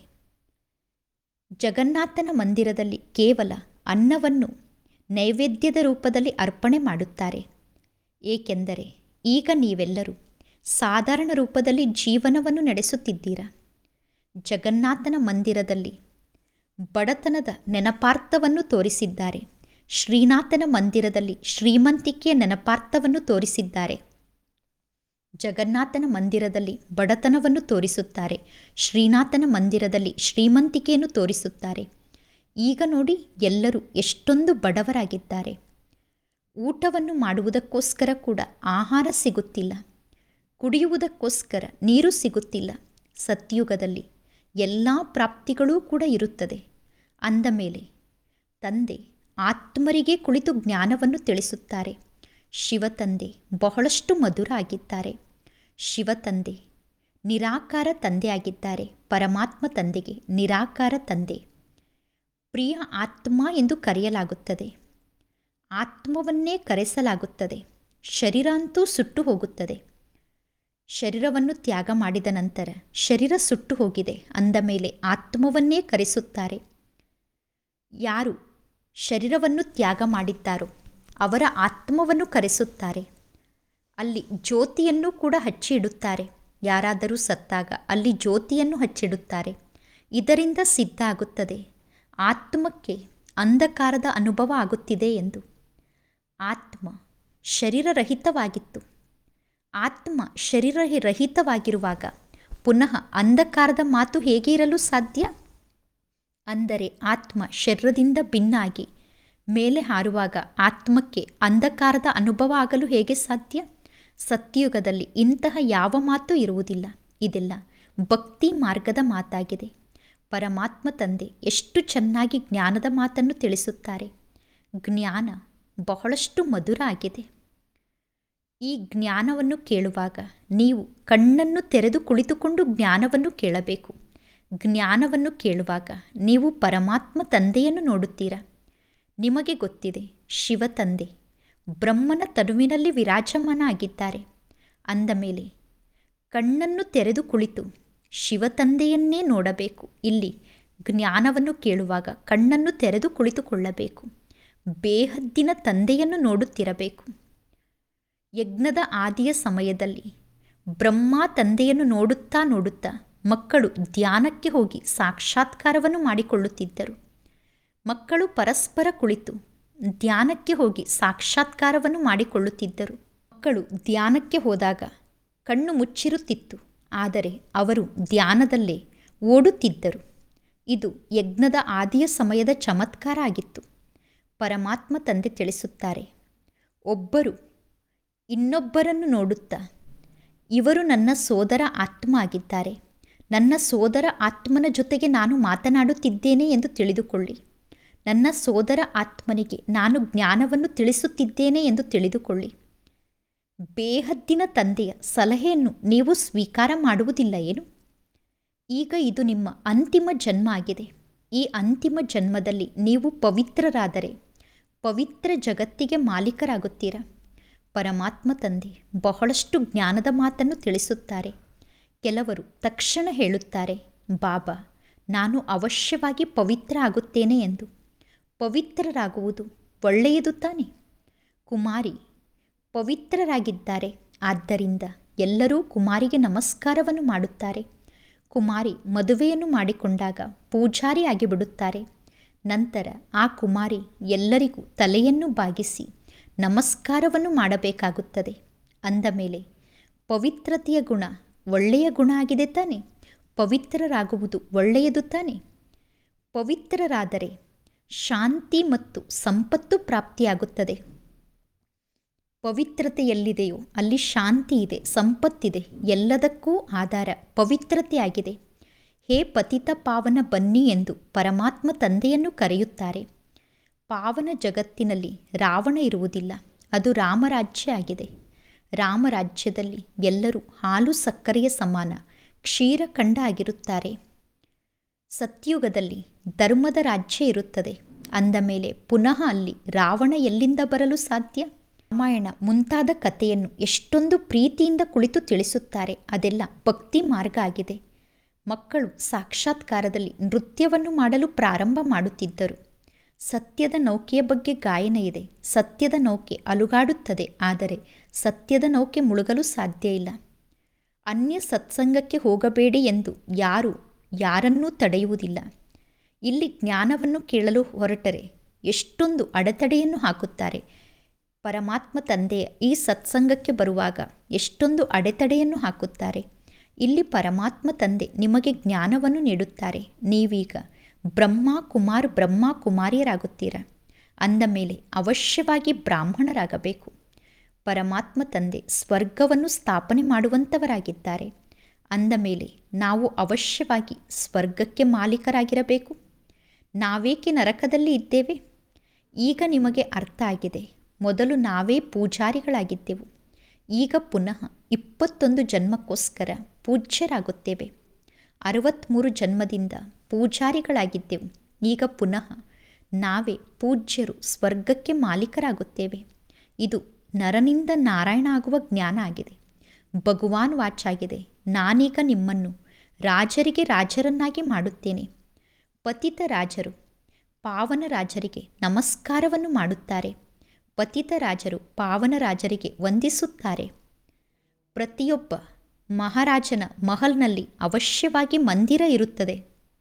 ಜಗನ್ನಾಥನ ಮಂದಿರದಲ್ಲಿ ಕೇವಲ ಅನ್ನವನ್ನು ನೈವೇದ್ಯದ ರೂಪದಲ್ಲಿ ಅರ್ಪಣೆ ಮಾಡುತ್ತಾರೆ ಏಕೆಂದರೆ ಈಗ ನೀವೆಲ್ಲರೂ ಸಾಧಾರಣ ರೂಪದಲ್ಲಿ ಜೀವನವನ್ನು ನಡೆಸುತ್ತಿದ್ದೀರಾ ಜಗನ್ನಾಥನ ಮಂದಿರದಲ್ಲಿ ಬಡತನದ ನೆನಪಾರ್ಥವನ್ನು ತೋರಿಸಿದ್ದಾರೆ ಶ್ರೀನಾಥನ ಮಂದಿರದಲ್ಲಿ ಶ್ರೀಮಂತಿಕೆಯ ನೆನಪಾರ್ಥವನ್ನು ತೋರಿಸಿದ್ದಾರೆ ಜಗನ್ನಾಥನ ಮಂದಿರದಲ್ಲಿ ಬಡತನವನ್ನು ತೋರಿಸುತ್ತಾರೆ ಶ್ರೀನಾಥನ ಮಂದಿರದಲ್ಲಿ ಶ್ರೀಮಂತಿಕೆಯನ್ನು ತೋರಿಸುತ್ತಾರೆ ಈಗ ನೋಡಿ ಎಲ್ಲರೂ ಎಷ್ಟೊಂದು ಬಡವರಾಗಿದ್ದಾರೆ ಊಟವನ್ನು ಮಾಡುವುದಕ್ಕೋಸ್ಕರ ಕೂಡ ಆಹಾರ ಸಿಗುತ್ತಿಲ್ಲ ಕುಡಿಯುವುದಕ್ಕೋಸ್ಕರ ನೀರು ಸಿಗುತ್ತಿಲ್ಲ ಸತ್ಯುಗದಲ್ಲಿ ಎಲ್ಲ ಪ್ರಾಪ್ತಿಗಳೂ ಕೂಡ ಇರುತ್ತದೆ ಅಂದ ಮೇಲೆ ತಂದೆ ಆತ್ಮರಿಗೆ ಕುಳಿತು ಜ್ಞಾನವನ್ನು ತಿಳಿಸುತ್ತಾರೆ ಶಿವತಂದೆ ಬಹಳಷ್ಟು ಮಧುರ ಆಗಿದ್ದಾರೆ ಶಿವತಂದೆ ನಿರಾಕಾರ ತಂದೆಯಾಗಿದ್ದಾರೆ ಪರಮಾತ್ಮ ತಂದೆಗೆ ನಿರಾಕಾರ ತಂದೆ ಪ್ರಿಯ ಆತ್ಮ ಎಂದು ಕರೆಯಲಾಗುತ್ತದೆ ಆತ್ಮವನ್ನೇ ಕರೆಸಲಾಗುತ್ತದೆ ಶರೀರ ಅಂತೂ ಸುಟ್ಟು ಹೋಗುತ್ತದೆ ಶರೀರವನ್ನು ತ್ಯಾಗ ಮಾಡಿದ ನಂತರ ಶರೀರ ಸುಟ್ಟು ಹೋಗಿದೆ ಅಂದ ಮೇಲೆ ಆತ್ಮವನ್ನೇ ಕರೆಸುತ್ತಾರೆ ಯಾರು ಶರೀರವನ್ನು ತ್ಯಾಗ ಮಾಡಿದ್ದಾರೋ ಅವರ ಆತ್ಮವನ್ನು ಕರೆಸುತ್ತಾರೆ ಅಲ್ಲಿ ಜ್ಯೋತಿಯನ್ನು ಕೂಡ ಹಚ್ಚಿ ಇಡುತ್ತಾರೆ ಯಾರಾದರೂ ಸತ್ತಾಗ ಅಲ್ಲಿ ಜ್ಯೋತಿಯನ್ನು ಹಚ್ಚಿಡುತ್ತಾರೆ ಇದರಿಂದ ಸಿದ್ಧ ಆಗುತ್ತದೆ ಆತ್ಮಕ್ಕೆ ಅಂಧಕಾರದ ಅನುಭವ ಆಗುತ್ತಿದೆ ಎಂದು ಆತ್ಮ ಶರೀರರಹಿತವಾಗಿತ್ತು ಆತ್ಮ ಶರೀರ ರಹಿತವಾಗಿರುವಾಗ ಪುನಃ ಅಂಧಕಾರದ ಮಾತು ಹೇಗೆ ಇರಲು ಸಾಧ್ಯ ಅಂದರೆ ಆತ್ಮ ಶರೀರದಿಂದ ಭಿನ್ನಾಗಿ ಮೇಲೆ ಹಾರುವಾಗ ಆತ್ಮಕ್ಕೆ ಅಂಧಕಾರದ ಅನುಭವ ಆಗಲು ಹೇಗೆ ಸಾಧ್ಯ ಸತ್ಯಯುಗದಲ್ಲಿ ಇಂತಹ ಯಾವ ಮಾತು ಇರುವುದಿಲ್ಲ ಇದೆಲ್ಲ ಭಕ್ತಿ ಮಾರ್ಗದ ಮಾತಾಗಿದೆ ಪರಮಾತ್ಮ ತಂದೆ ಎಷ್ಟು ಚೆನ್ನಾಗಿ ಜ್ಞಾನದ ಮಾತನ್ನು ತಿಳಿಸುತ್ತಾರೆ ಜ್ಞಾನ ಬಹಳಷ್ಟು ಮಧುರ ಆಗಿದೆ ಈ ಜ್ಞಾನವನ್ನು ಕೇಳುವಾಗ ನೀವು ಕಣ್ಣನ್ನು ತೆರೆದು ಕುಳಿತುಕೊಂಡು ಜ್ಞಾನವನ್ನು ಕೇಳಬೇಕು ಜ್ಞಾನವನ್ನು ಕೇಳುವಾಗ ನೀವು ಪರಮಾತ್ಮ ತಂದೆಯನ್ನು ನೋಡುತ್ತೀರಾ ನಿಮಗೆ ಗೊತ್ತಿದೆ ಶಿವ ತಂದೆ ಬ್ರಹ್ಮನ ತನುವಿನಲ್ಲಿ ವಿರಾಜಮಾನ ಆಗಿದ್ದಾರೆ ಅಂದ ಮೇಲೆ ಕಣ್ಣನ್ನು ತೆರೆದು ಕುಳಿತು ಶಿವ ತಂದೆಯನ್ನೇ ನೋಡಬೇಕು ಇಲ್ಲಿ ಜ್ಞಾನವನ್ನು ಕೇಳುವಾಗ ಕಣ್ಣನ್ನು ತೆರೆದು ಕುಳಿತುಕೊಳ್ಳಬೇಕು ಬೇಹದ್ದಿನ ತಂದೆಯನ್ನು ನೋಡುತ್ತಿರಬೇಕು ಯಜ್ಞದ ಆದಿಯ ಸಮಯದಲ್ಲಿ ಬ್ರಹ್ಮ ತಂದೆಯನ್ನು ನೋಡುತ್ತಾ ನೋಡುತ್ತಾ ಮಕ್ಕಳು ಧ್ಯಾನಕ್ಕೆ ಹೋಗಿ ಸಾಕ್ಷಾತ್ಕಾರವನ್ನು ಮಾಡಿಕೊಳ್ಳುತ್ತಿದ್ದರು ಮಕ್ಕಳು ಪರಸ್ಪರ ಕುಳಿತು ಧ್ಯಾನಕ್ಕೆ ಹೋಗಿ ಸಾಕ್ಷಾತ್ಕಾರವನ್ನು ಮಾಡಿಕೊಳ್ಳುತ್ತಿದ್ದರು ಮಕ್ಕಳು ಧ್ಯಾನಕ್ಕೆ ಹೋದಾಗ ಕಣ್ಣು ಮುಚ್ಚಿರುತ್ತಿತ್ತು ಆದರೆ ಅವರು ಧ್ಯಾನದಲ್ಲೇ ಓಡುತ್ತಿದ್ದರು ಇದು ಯಜ್ಞದ ಆದಿಯ ಸಮಯದ ಚಮತ್ಕಾರ ಆಗಿತ್ತು ಪರಮಾತ್ಮ ತಂದೆ ತಿಳಿಸುತ್ತಾರೆ ಒಬ್ಬರು ಇನ್ನೊಬ್ಬರನ್ನು ನೋಡುತ್ತಾ ಇವರು ನನ್ನ ಸೋದರ ಆತ್ಮ ಆಗಿದ್ದಾರೆ ನನ್ನ ಸೋದರ ಆತ್ಮನ ಜೊತೆಗೆ ನಾನು ಮಾತನಾಡುತ್ತಿದ್ದೇನೆ ಎಂದು ತಿಳಿದುಕೊಳ್ಳಿ ನನ್ನ ಸೋದರ ಆತ್ಮನಿಗೆ ನಾನು ಜ್ಞಾನವನ್ನು ತಿಳಿಸುತ್ತಿದ್ದೇನೆ ಎಂದು ತಿಳಿದುಕೊಳ್ಳಿ ಬೇಹದ್ದಿನ ತಂದೆಯ ಸಲಹೆಯನ್ನು ನೀವು ಸ್ವೀಕಾರ ಮಾಡುವುದಿಲ್ಲ ಏನು ಈಗ ಇದು ನಿಮ್ಮ ಅಂತಿಮ ಜನ್ಮ ಆಗಿದೆ ಈ ಅಂತಿಮ ಜನ್ಮದಲ್ಲಿ ನೀವು ಪವಿತ್ರರಾದರೆ ಪವಿತ್ರ ಜಗತ್ತಿಗೆ ಮಾಲೀಕರಾಗುತ್ತೀರಾ ಪರಮಾತ್ಮ ತಂದೆ ಬಹಳಷ್ಟು ಜ್ಞಾನದ ಮಾತನ್ನು ತಿಳಿಸುತ್ತಾರೆ ಕೆಲವರು ತಕ್ಷಣ ಹೇಳುತ್ತಾರೆ ಬಾಬಾ ನಾನು ಅವಶ್ಯವಾಗಿ ಪವಿತ್ರ ಆಗುತ್ತೇನೆ ಎಂದು ಪವಿತ್ರರಾಗುವುದು ಒಳ್ಳೆಯದು ತಾನೆ ಕುಮಾರಿ ಪವಿತ್ರರಾಗಿದ್ದಾರೆ ಆದ್ದರಿಂದ ಎಲ್ಲರೂ ಕುಮಾರಿಗೆ ನಮಸ್ಕಾರವನ್ನು ಮಾಡುತ್ತಾರೆ ಕುಮಾರಿ ಮದುವೆಯನ್ನು ಮಾಡಿಕೊಂಡಾಗ ಪೂಜಾರಿ ಆಗಿಬಿಡುತ್ತಾರೆ ನಂತರ ಆ ಕುಮಾರಿ ಎಲ್ಲರಿಗೂ ತಲೆಯನ್ನು ಬಾಗಿಸಿ ನಮಸ್ಕಾರವನ್ನು ಮಾಡಬೇಕಾಗುತ್ತದೆ ಅಂದ ಮೇಲೆ ಪವಿತ್ರತೆಯ ಗುಣ ಒಳ್ಳೆಯ ಗುಣ ಆಗಿದೆ ತಾನೆ ಪವಿತ್ರರಾಗುವುದು ಒಳ್ಳೆಯದು ತಾನೆ ಪವಿತ್ರರಾದರೆ ಶಾಂತಿ ಮತ್ತು ಸಂಪತ್ತು ಪ್ರಾಪ್ತಿಯಾಗುತ್ತದೆ ಪವಿತ್ರತೆ ಎಲ್ಲಿದೆಯೋ ಅಲ್ಲಿ ಶಾಂತಿ ಇದೆ ಸಂಪತ್ತಿದೆ ಎಲ್ಲದಕ್ಕೂ ಆಧಾರ ಪವಿತ್ರತೆಯಾಗಿದೆ ಹೇ ಪತಿತ ಪಾವನ ಬನ್ನಿ ಎಂದು ಪರಮಾತ್ಮ ತಂದೆಯನ್ನು ಕರೆಯುತ್ತಾರೆ ಪಾವನ ಜಗತ್ತಿನಲ್ಲಿ ರಾವಣ ಇರುವುದಿಲ್ಲ ಅದು ರಾಮರಾಜ್ಯ ಆಗಿದೆ ರಾಮರಾಜ್ಯದಲ್ಲಿ ಎಲ್ಲರೂ ಹಾಲು ಸಕ್ಕರೆಯ ಸಮಾನ ಕ್ಷೀರಖಂಡ ಆಗಿರುತ್ತಾರೆ ಸತ್ಯುಗದಲ್ಲಿ ಧರ್ಮದ ರಾಜ್ಯ ಇರುತ್ತದೆ ಅಂದ ಮೇಲೆ ಪುನಃ ಅಲ್ಲಿ ರಾವಣ ಎಲ್ಲಿಂದ ಬರಲು ಸಾಧ್ಯ ರಾಮಾಯಣ ಮುಂತಾದ ಕಥೆಯನ್ನು ಎಷ್ಟೊಂದು ಪ್ರೀತಿಯಿಂದ ಕುಳಿತು ತಿಳಿಸುತ್ತಾರೆ ಅದೆಲ್ಲ ಭಕ್ತಿ ಮಾರ್ಗ ಆಗಿದೆ ಮಕ್ಕಳು ಸಾಕ್ಷಾತ್ಕಾರದಲ್ಲಿ ನೃತ್ಯವನ್ನು ಮಾಡಲು ಪ್ರಾರಂಭ ಮಾಡುತ್ತಿದ್ದರು ಸತ್ಯದ ನೌಕೆಯ ಬಗ್ಗೆ ಗಾಯನ ಇದೆ ಸತ್ಯದ ನೌಕೆ ಅಲುಗಾಡುತ್ತದೆ ಆದರೆ ಸತ್ಯದ ನೌಕೆ ಮುಳುಗಲು ಸಾಧ್ಯ ಇಲ್ಲ ಅನ್ಯ ಸತ್ಸಂಗಕ್ಕೆ ಹೋಗಬೇಡಿ ಎಂದು ಯಾರು ಯಾರನ್ನೂ ತಡೆಯುವುದಿಲ್ಲ ಇಲ್ಲಿ ಜ್ಞಾನವನ್ನು ಕೇಳಲು ಹೊರಟರೆ ಎಷ್ಟೊಂದು ಅಡೆತಡೆಯನ್ನು ಹಾಕುತ್ತಾರೆ ಪರಮಾತ್ಮ ತಂದೆಯ ಈ ಸತ್ಸಂಗಕ್ಕೆ ಬರುವಾಗ ಎಷ್ಟೊಂದು ಅಡೆತಡೆಯನ್ನು ಹಾಕುತ್ತಾರೆ ಇಲ್ಲಿ ಪರಮಾತ್ಮ ತಂದೆ ನಿಮಗೆ ಜ್ಞಾನವನ್ನು ನೀಡುತ್ತಾರೆ ನೀವೀಗ ಬ್ರಹ್ಮ ಕುಮಾರ್ ಬ್ರಹ್ಮ ಕುಮಾರಿಯರಾಗುತ್ತೀರ ಅಂದ ಮೇಲೆ ಅವಶ್ಯವಾಗಿ ಬ್ರಾಹ್ಮಣರಾಗಬೇಕು ಪರಮಾತ್ಮ ತಂದೆ ಸ್ವರ್ಗವನ್ನು ಸ್ಥಾಪನೆ ಮಾಡುವಂಥವರಾಗಿದ್ದಾರೆ ಅಂದ ಮೇಲೆ ನಾವು ಅವಶ್ಯವಾಗಿ ಸ್ವರ್ಗಕ್ಕೆ ಮಾಲೀಕರಾಗಿರಬೇಕು ನಾವೇಕೆ ನರಕದಲ್ಲಿ ಇದ್ದೇವೆ ಈಗ ನಿಮಗೆ ಅರ್ಥ ಆಗಿದೆ ಮೊದಲು ನಾವೇ ಪೂಜಾರಿಗಳಾಗಿದ್ದೆವು ಈಗ ಪುನಃ ಇಪ್ಪತ್ತೊಂದು ಜನ್ಮಕ್ಕೋಸ್ಕರ ಪೂಜ್ಯರಾಗುತ್ತೇವೆ ಅರವತ್ತ್ಮೂರು ಜನ್ಮದಿಂದ ಪೂಜಾರಿಗಳಾಗಿದ್ದೆವು ಈಗ ಪುನಃ ನಾವೇ ಪೂಜ್ಯರು ಸ್ವರ್ಗಕ್ಕೆ ಮಾಲೀಕರಾಗುತ್ತೇವೆ ಇದು ನರನಿಂದ ನಾರಾಯಣ ಆಗುವ ಜ್ಞಾನ ಆಗಿದೆ ಭಗವಾನ್ ವಾಚಾಗಿದೆ ನಾನೀಗ ನಿಮ್ಮನ್ನು ರಾಜರಿಗೆ ರಾಜರನ್ನಾಗಿ ಮಾಡುತ್ತೇನೆ ಪತಿತ ರಾಜರು ಪಾವನ ರಾಜರಿಗೆ ನಮಸ್ಕಾರವನ್ನು ಮಾಡುತ್ತಾರೆ ಪತಿತ ರಾಜರು ಪಾವನ ರಾಜರಿಗೆ ವಂದಿಸುತ್ತಾರೆ ಪ್ರತಿಯೊಬ್ಬ ಮಹಾರಾಜನ ಮಹಲ್ನಲ್ಲಿ ಅವಶ್ಯವಾಗಿ ಮಂದಿರ ಇರುತ್ತದೆ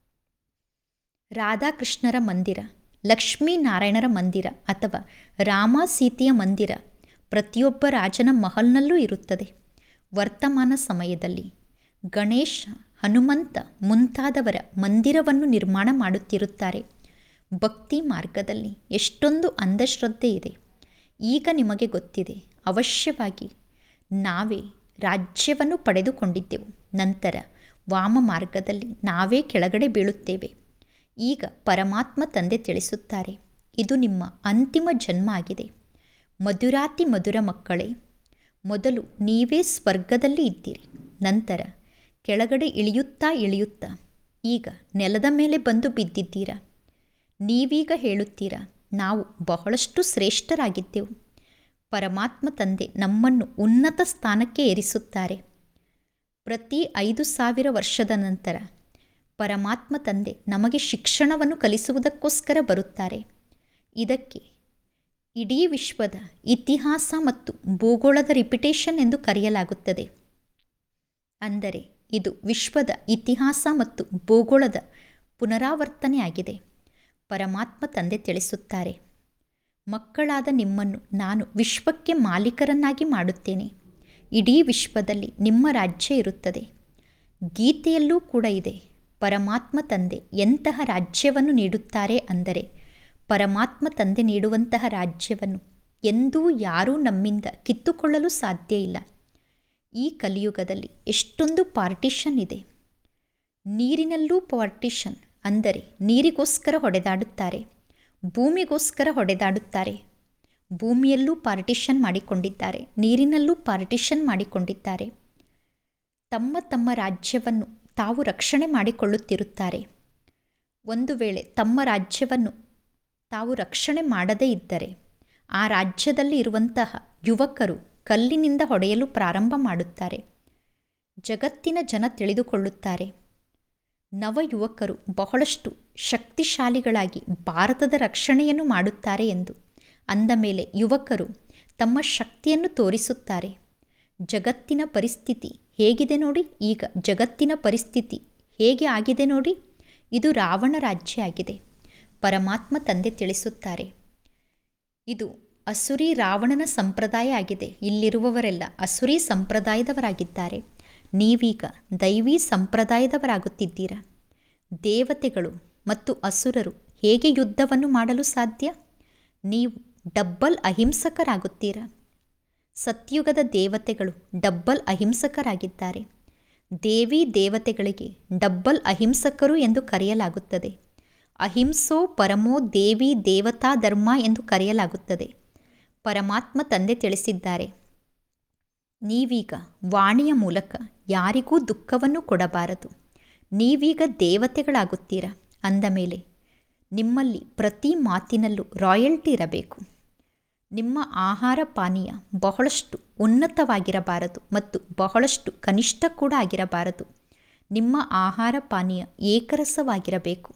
ರಾಧಾಕೃಷ್ಣರ ಮಂದಿರ ಲಕ್ಷ್ಮೀನಾರಾಯಣರ ಮಂದಿರ ಅಥವಾ ರಾಮ ಸೀತೆಯ ಮಂದಿರ ಪ್ರತಿಯೊಬ್ಬ ರಾಜನ ಮಹಲ್ನಲ್ಲೂ ಇರುತ್ತದೆ ವರ್ತಮಾನ ಸಮಯದಲ್ಲಿ ಗಣೇಶ ಹನುಮಂತ ಮುಂತಾದವರ ಮಂದಿರವನ್ನು ನಿರ್ಮಾಣ ಮಾಡುತ್ತಿರುತ್ತಾರೆ ಭಕ್ತಿ ಮಾರ್ಗದಲ್ಲಿ ಎಷ್ಟೊಂದು ಅಂಧಶ್ರದ್ಧೆ ಇದೆ ಈಗ ನಿಮಗೆ ಗೊತ್ತಿದೆ ಅವಶ್ಯವಾಗಿ ನಾವೇ ರಾಜ್ಯವನ್ನು ಪಡೆದುಕೊಂಡಿದ್ದೆವು ನಂತರ ವಾಮ ಮಾರ್ಗದಲ್ಲಿ ನಾವೇ ಕೆಳಗಡೆ ಬೀಳುತ್ತೇವೆ ಈಗ ಪರಮಾತ್ಮ ತಂದೆ ತಿಳಿಸುತ್ತಾರೆ ಇದು ನಿಮ್ಮ ಅಂತಿಮ ಜನ್ಮ ಆಗಿದೆ ಮಧುರಾತಿ ಮಧುರ ಮಕ್ಕಳೇ ಮೊದಲು ನೀವೇ ಸ್ವರ್ಗದಲ್ಲಿ ಇದ್ದೀರಿ ನಂತರ ಕೆಳಗಡೆ ಇಳಿಯುತ್ತಾ ಇಳಿಯುತ್ತಾ ಈಗ ನೆಲದ ಮೇಲೆ ಬಂದು ಬಿದ್ದಿದ್ದೀರಾ ನೀವೀಗ ಹೇಳುತ್ತೀರಾ ನಾವು ಬಹಳಷ್ಟು ಶ್ರೇಷ್ಠರಾಗಿದ್ದೆವು ಪರಮಾತ್ಮ ತಂದೆ ನಮ್ಮನ್ನು ಉನ್ನತ ಸ್ಥಾನಕ್ಕೆ ಏರಿಸುತ್ತಾರೆ ಪ್ರತಿ ಐದು ಸಾವಿರ ವರ್ಷದ ನಂತರ ಪರಮಾತ್ಮ ತಂದೆ ನಮಗೆ ಶಿಕ್ಷಣವನ್ನು ಕಲಿಸುವುದಕ್ಕೋಸ್ಕರ ಬರುತ್ತಾರೆ ಇದಕ್ಕೆ ಇಡೀ ವಿಶ್ವದ ಇತಿಹಾಸ ಮತ್ತು ಭೂಗೋಳದ ರಿಪಿಟೇಷನ್ ಎಂದು ಕರೆಯಲಾಗುತ್ತದೆ ಅಂದರೆ ಇದು ವಿಶ್ವದ ಇತಿಹಾಸ ಮತ್ತು ಭೂಗೋಳದ ಪುನರಾವರ್ತನೆಯಾಗಿದೆ ಪರಮಾತ್ಮ ತಂದೆ ತಿಳಿಸುತ್ತಾರೆ ಮಕ್ಕಳಾದ ನಿಮ್ಮನ್ನು ನಾನು ವಿಶ್ವಕ್ಕೆ ಮಾಲೀಕರನ್ನಾಗಿ ಮಾಡುತ್ತೇನೆ ಇಡೀ ವಿಶ್ವದಲ್ಲಿ ನಿಮ್ಮ ರಾಜ್ಯ ಇರುತ್ತದೆ ಗೀತೆಯಲ್ಲೂ ಕೂಡ ಇದೆ ಪರಮಾತ್ಮ ತಂದೆ ಎಂತಹ ರಾಜ್ಯವನ್ನು ನೀಡುತ್ತಾರೆ ಅಂದರೆ ಪರಮಾತ್ಮ ತಂದೆ ನೀಡುವಂತಹ ರಾಜ್ಯವನ್ನು ಎಂದೂ ಯಾರೂ ನಮ್ಮಿಂದ ಕಿತ್ತುಕೊಳ್ಳಲು ಸಾಧ್ಯ ಇಲ್ಲ ಈ ಕಲಿಯುಗದಲ್ಲಿ ಎಷ್ಟೊಂದು ಪಾರ್ಟಿಷನ್ ಇದೆ ನೀರಿನಲ್ಲೂ ಪಾರ್ಟಿಷನ್ ಅಂದರೆ ನೀರಿಗೋಸ್ಕರ ಹೊಡೆದಾಡುತ್ತಾರೆ ಭೂಮಿಗೋಸ್ಕರ ಹೊಡೆದಾಡುತ್ತಾರೆ ಭೂಮಿಯಲ್ಲೂ ಪಾರ್ಟಿಷನ್ ಮಾಡಿಕೊಂಡಿದ್ದಾರೆ ನೀರಿನಲ್ಲೂ ಪಾರ್ಟಿಷನ್ ಮಾಡಿಕೊಂಡಿದ್ದಾರೆ ತಮ್ಮ ತಮ್ಮ ರಾಜ್ಯವನ್ನು ತಾವು ರಕ್ಷಣೆ ಮಾಡಿಕೊಳ್ಳುತ್ತಿರುತ್ತಾರೆ ಒಂದು ವೇಳೆ ತಮ್ಮ ರಾಜ್ಯವನ್ನು ತಾವು ರಕ್ಷಣೆ ಮಾಡದೇ ಇದ್ದರೆ ಆ ರಾಜ್ಯದಲ್ಲಿ ಇರುವಂತಹ ಯುವಕರು ಕಲ್ಲಿನಿಂದ ಹೊಡೆಯಲು ಪ್ರಾರಂಭ ಮಾಡುತ್ತಾರೆ ಜಗತ್ತಿನ ಜನ ತಿಳಿದುಕೊಳ್ಳುತ್ತಾರೆ ನವ ಯುವಕರು ಬಹಳಷ್ಟು ಶಕ್ತಿಶಾಲಿಗಳಾಗಿ ಭಾರತದ ರಕ್ಷಣೆಯನ್ನು ಮಾಡುತ್ತಾರೆ ಎಂದು ಅಂದ ಮೇಲೆ ಯುವಕರು ತಮ್ಮ ಶಕ್ತಿಯನ್ನು ತೋರಿಸುತ್ತಾರೆ ಜಗತ್ತಿನ ಪರಿಸ್ಥಿತಿ ಹೇಗಿದೆ ನೋಡಿ ಈಗ ಜಗತ್ತಿನ ಪರಿಸ್ಥಿತಿ ಹೇಗೆ ಆಗಿದೆ ನೋಡಿ ಇದು ರಾವಣ ರಾಜ್ಯ ಆಗಿದೆ ಪರಮಾತ್ಮ ತಂದೆ ತಿಳಿಸುತ್ತಾರೆ ಇದು ಅಸುರಿ ರಾವಣನ ಸಂಪ್ರದಾಯ ಆಗಿದೆ ಇಲ್ಲಿರುವವರೆಲ್ಲ ಅಸುರಿ ಸಂಪ್ರದಾಯದವರಾಗಿದ್ದಾರೆ ನೀವೀಗ ದೈವಿ ಸಂಪ್ರದಾಯದವರಾಗುತ್ತಿದ್ದೀರಾ ದೇವತೆಗಳು ಮತ್ತು ಅಸುರರು ಹೇಗೆ ಯುದ್ಧವನ್ನು ಮಾಡಲು ಸಾಧ್ಯ ನೀವು ಡಬ್ಬಲ್ ಅಹಿಂಸಕರಾಗುತ್ತೀರಾ ಸತ್ಯುಗದ ದೇವತೆಗಳು ಡಬ್ಬಲ್ ಅಹಿಂಸಕರಾಗಿದ್ದಾರೆ ದೇವಿ ದೇವತೆಗಳಿಗೆ ಡಬ್ಬಲ್ ಅಹಿಂಸಕರು ಎಂದು ಕರೆಯಲಾಗುತ್ತದೆ ಅಹಿಂಸೋ ಪರಮೋ ದೇವಿ ದೇವತಾ ಧರ್ಮ ಎಂದು ಕರೆಯಲಾಗುತ್ತದೆ ಪರಮಾತ್ಮ ತಂದೆ ತಿಳಿಸಿದ್ದಾರೆ ನೀವೀಗ ವಾಣಿಯ ಮೂಲಕ ಯಾರಿಗೂ ದುಃಖವನ್ನು ಕೊಡಬಾರದು ನೀವೀಗ ದೇವತೆಗಳಾಗುತ್ತೀರಾ ಅಂದ ಮೇಲೆ ನಿಮ್ಮಲ್ಲಿ ಪ್ರತಿ ಮಾತಿನಲ್ಲೂ ರಾಯಲ್ಟಿ ಇರಬೇಕು ನಿಮ್ಮ ಆಹಾರ ಪಾನೀಯ ಬಹಳಷ್ಟು ಉನ್ನತವಾಗಿರಬಾರದು ಮತ್ತು ಬಹಳಷ್ಟು ಕನಿಷ್ಠ ಕೂಡ ಆಗಿರಬಾರದು ನಿಮ್ಮ ಆಹಾರ ಪಾನೀಯ ಏಕರಸವಾಗಿರಬೇಕು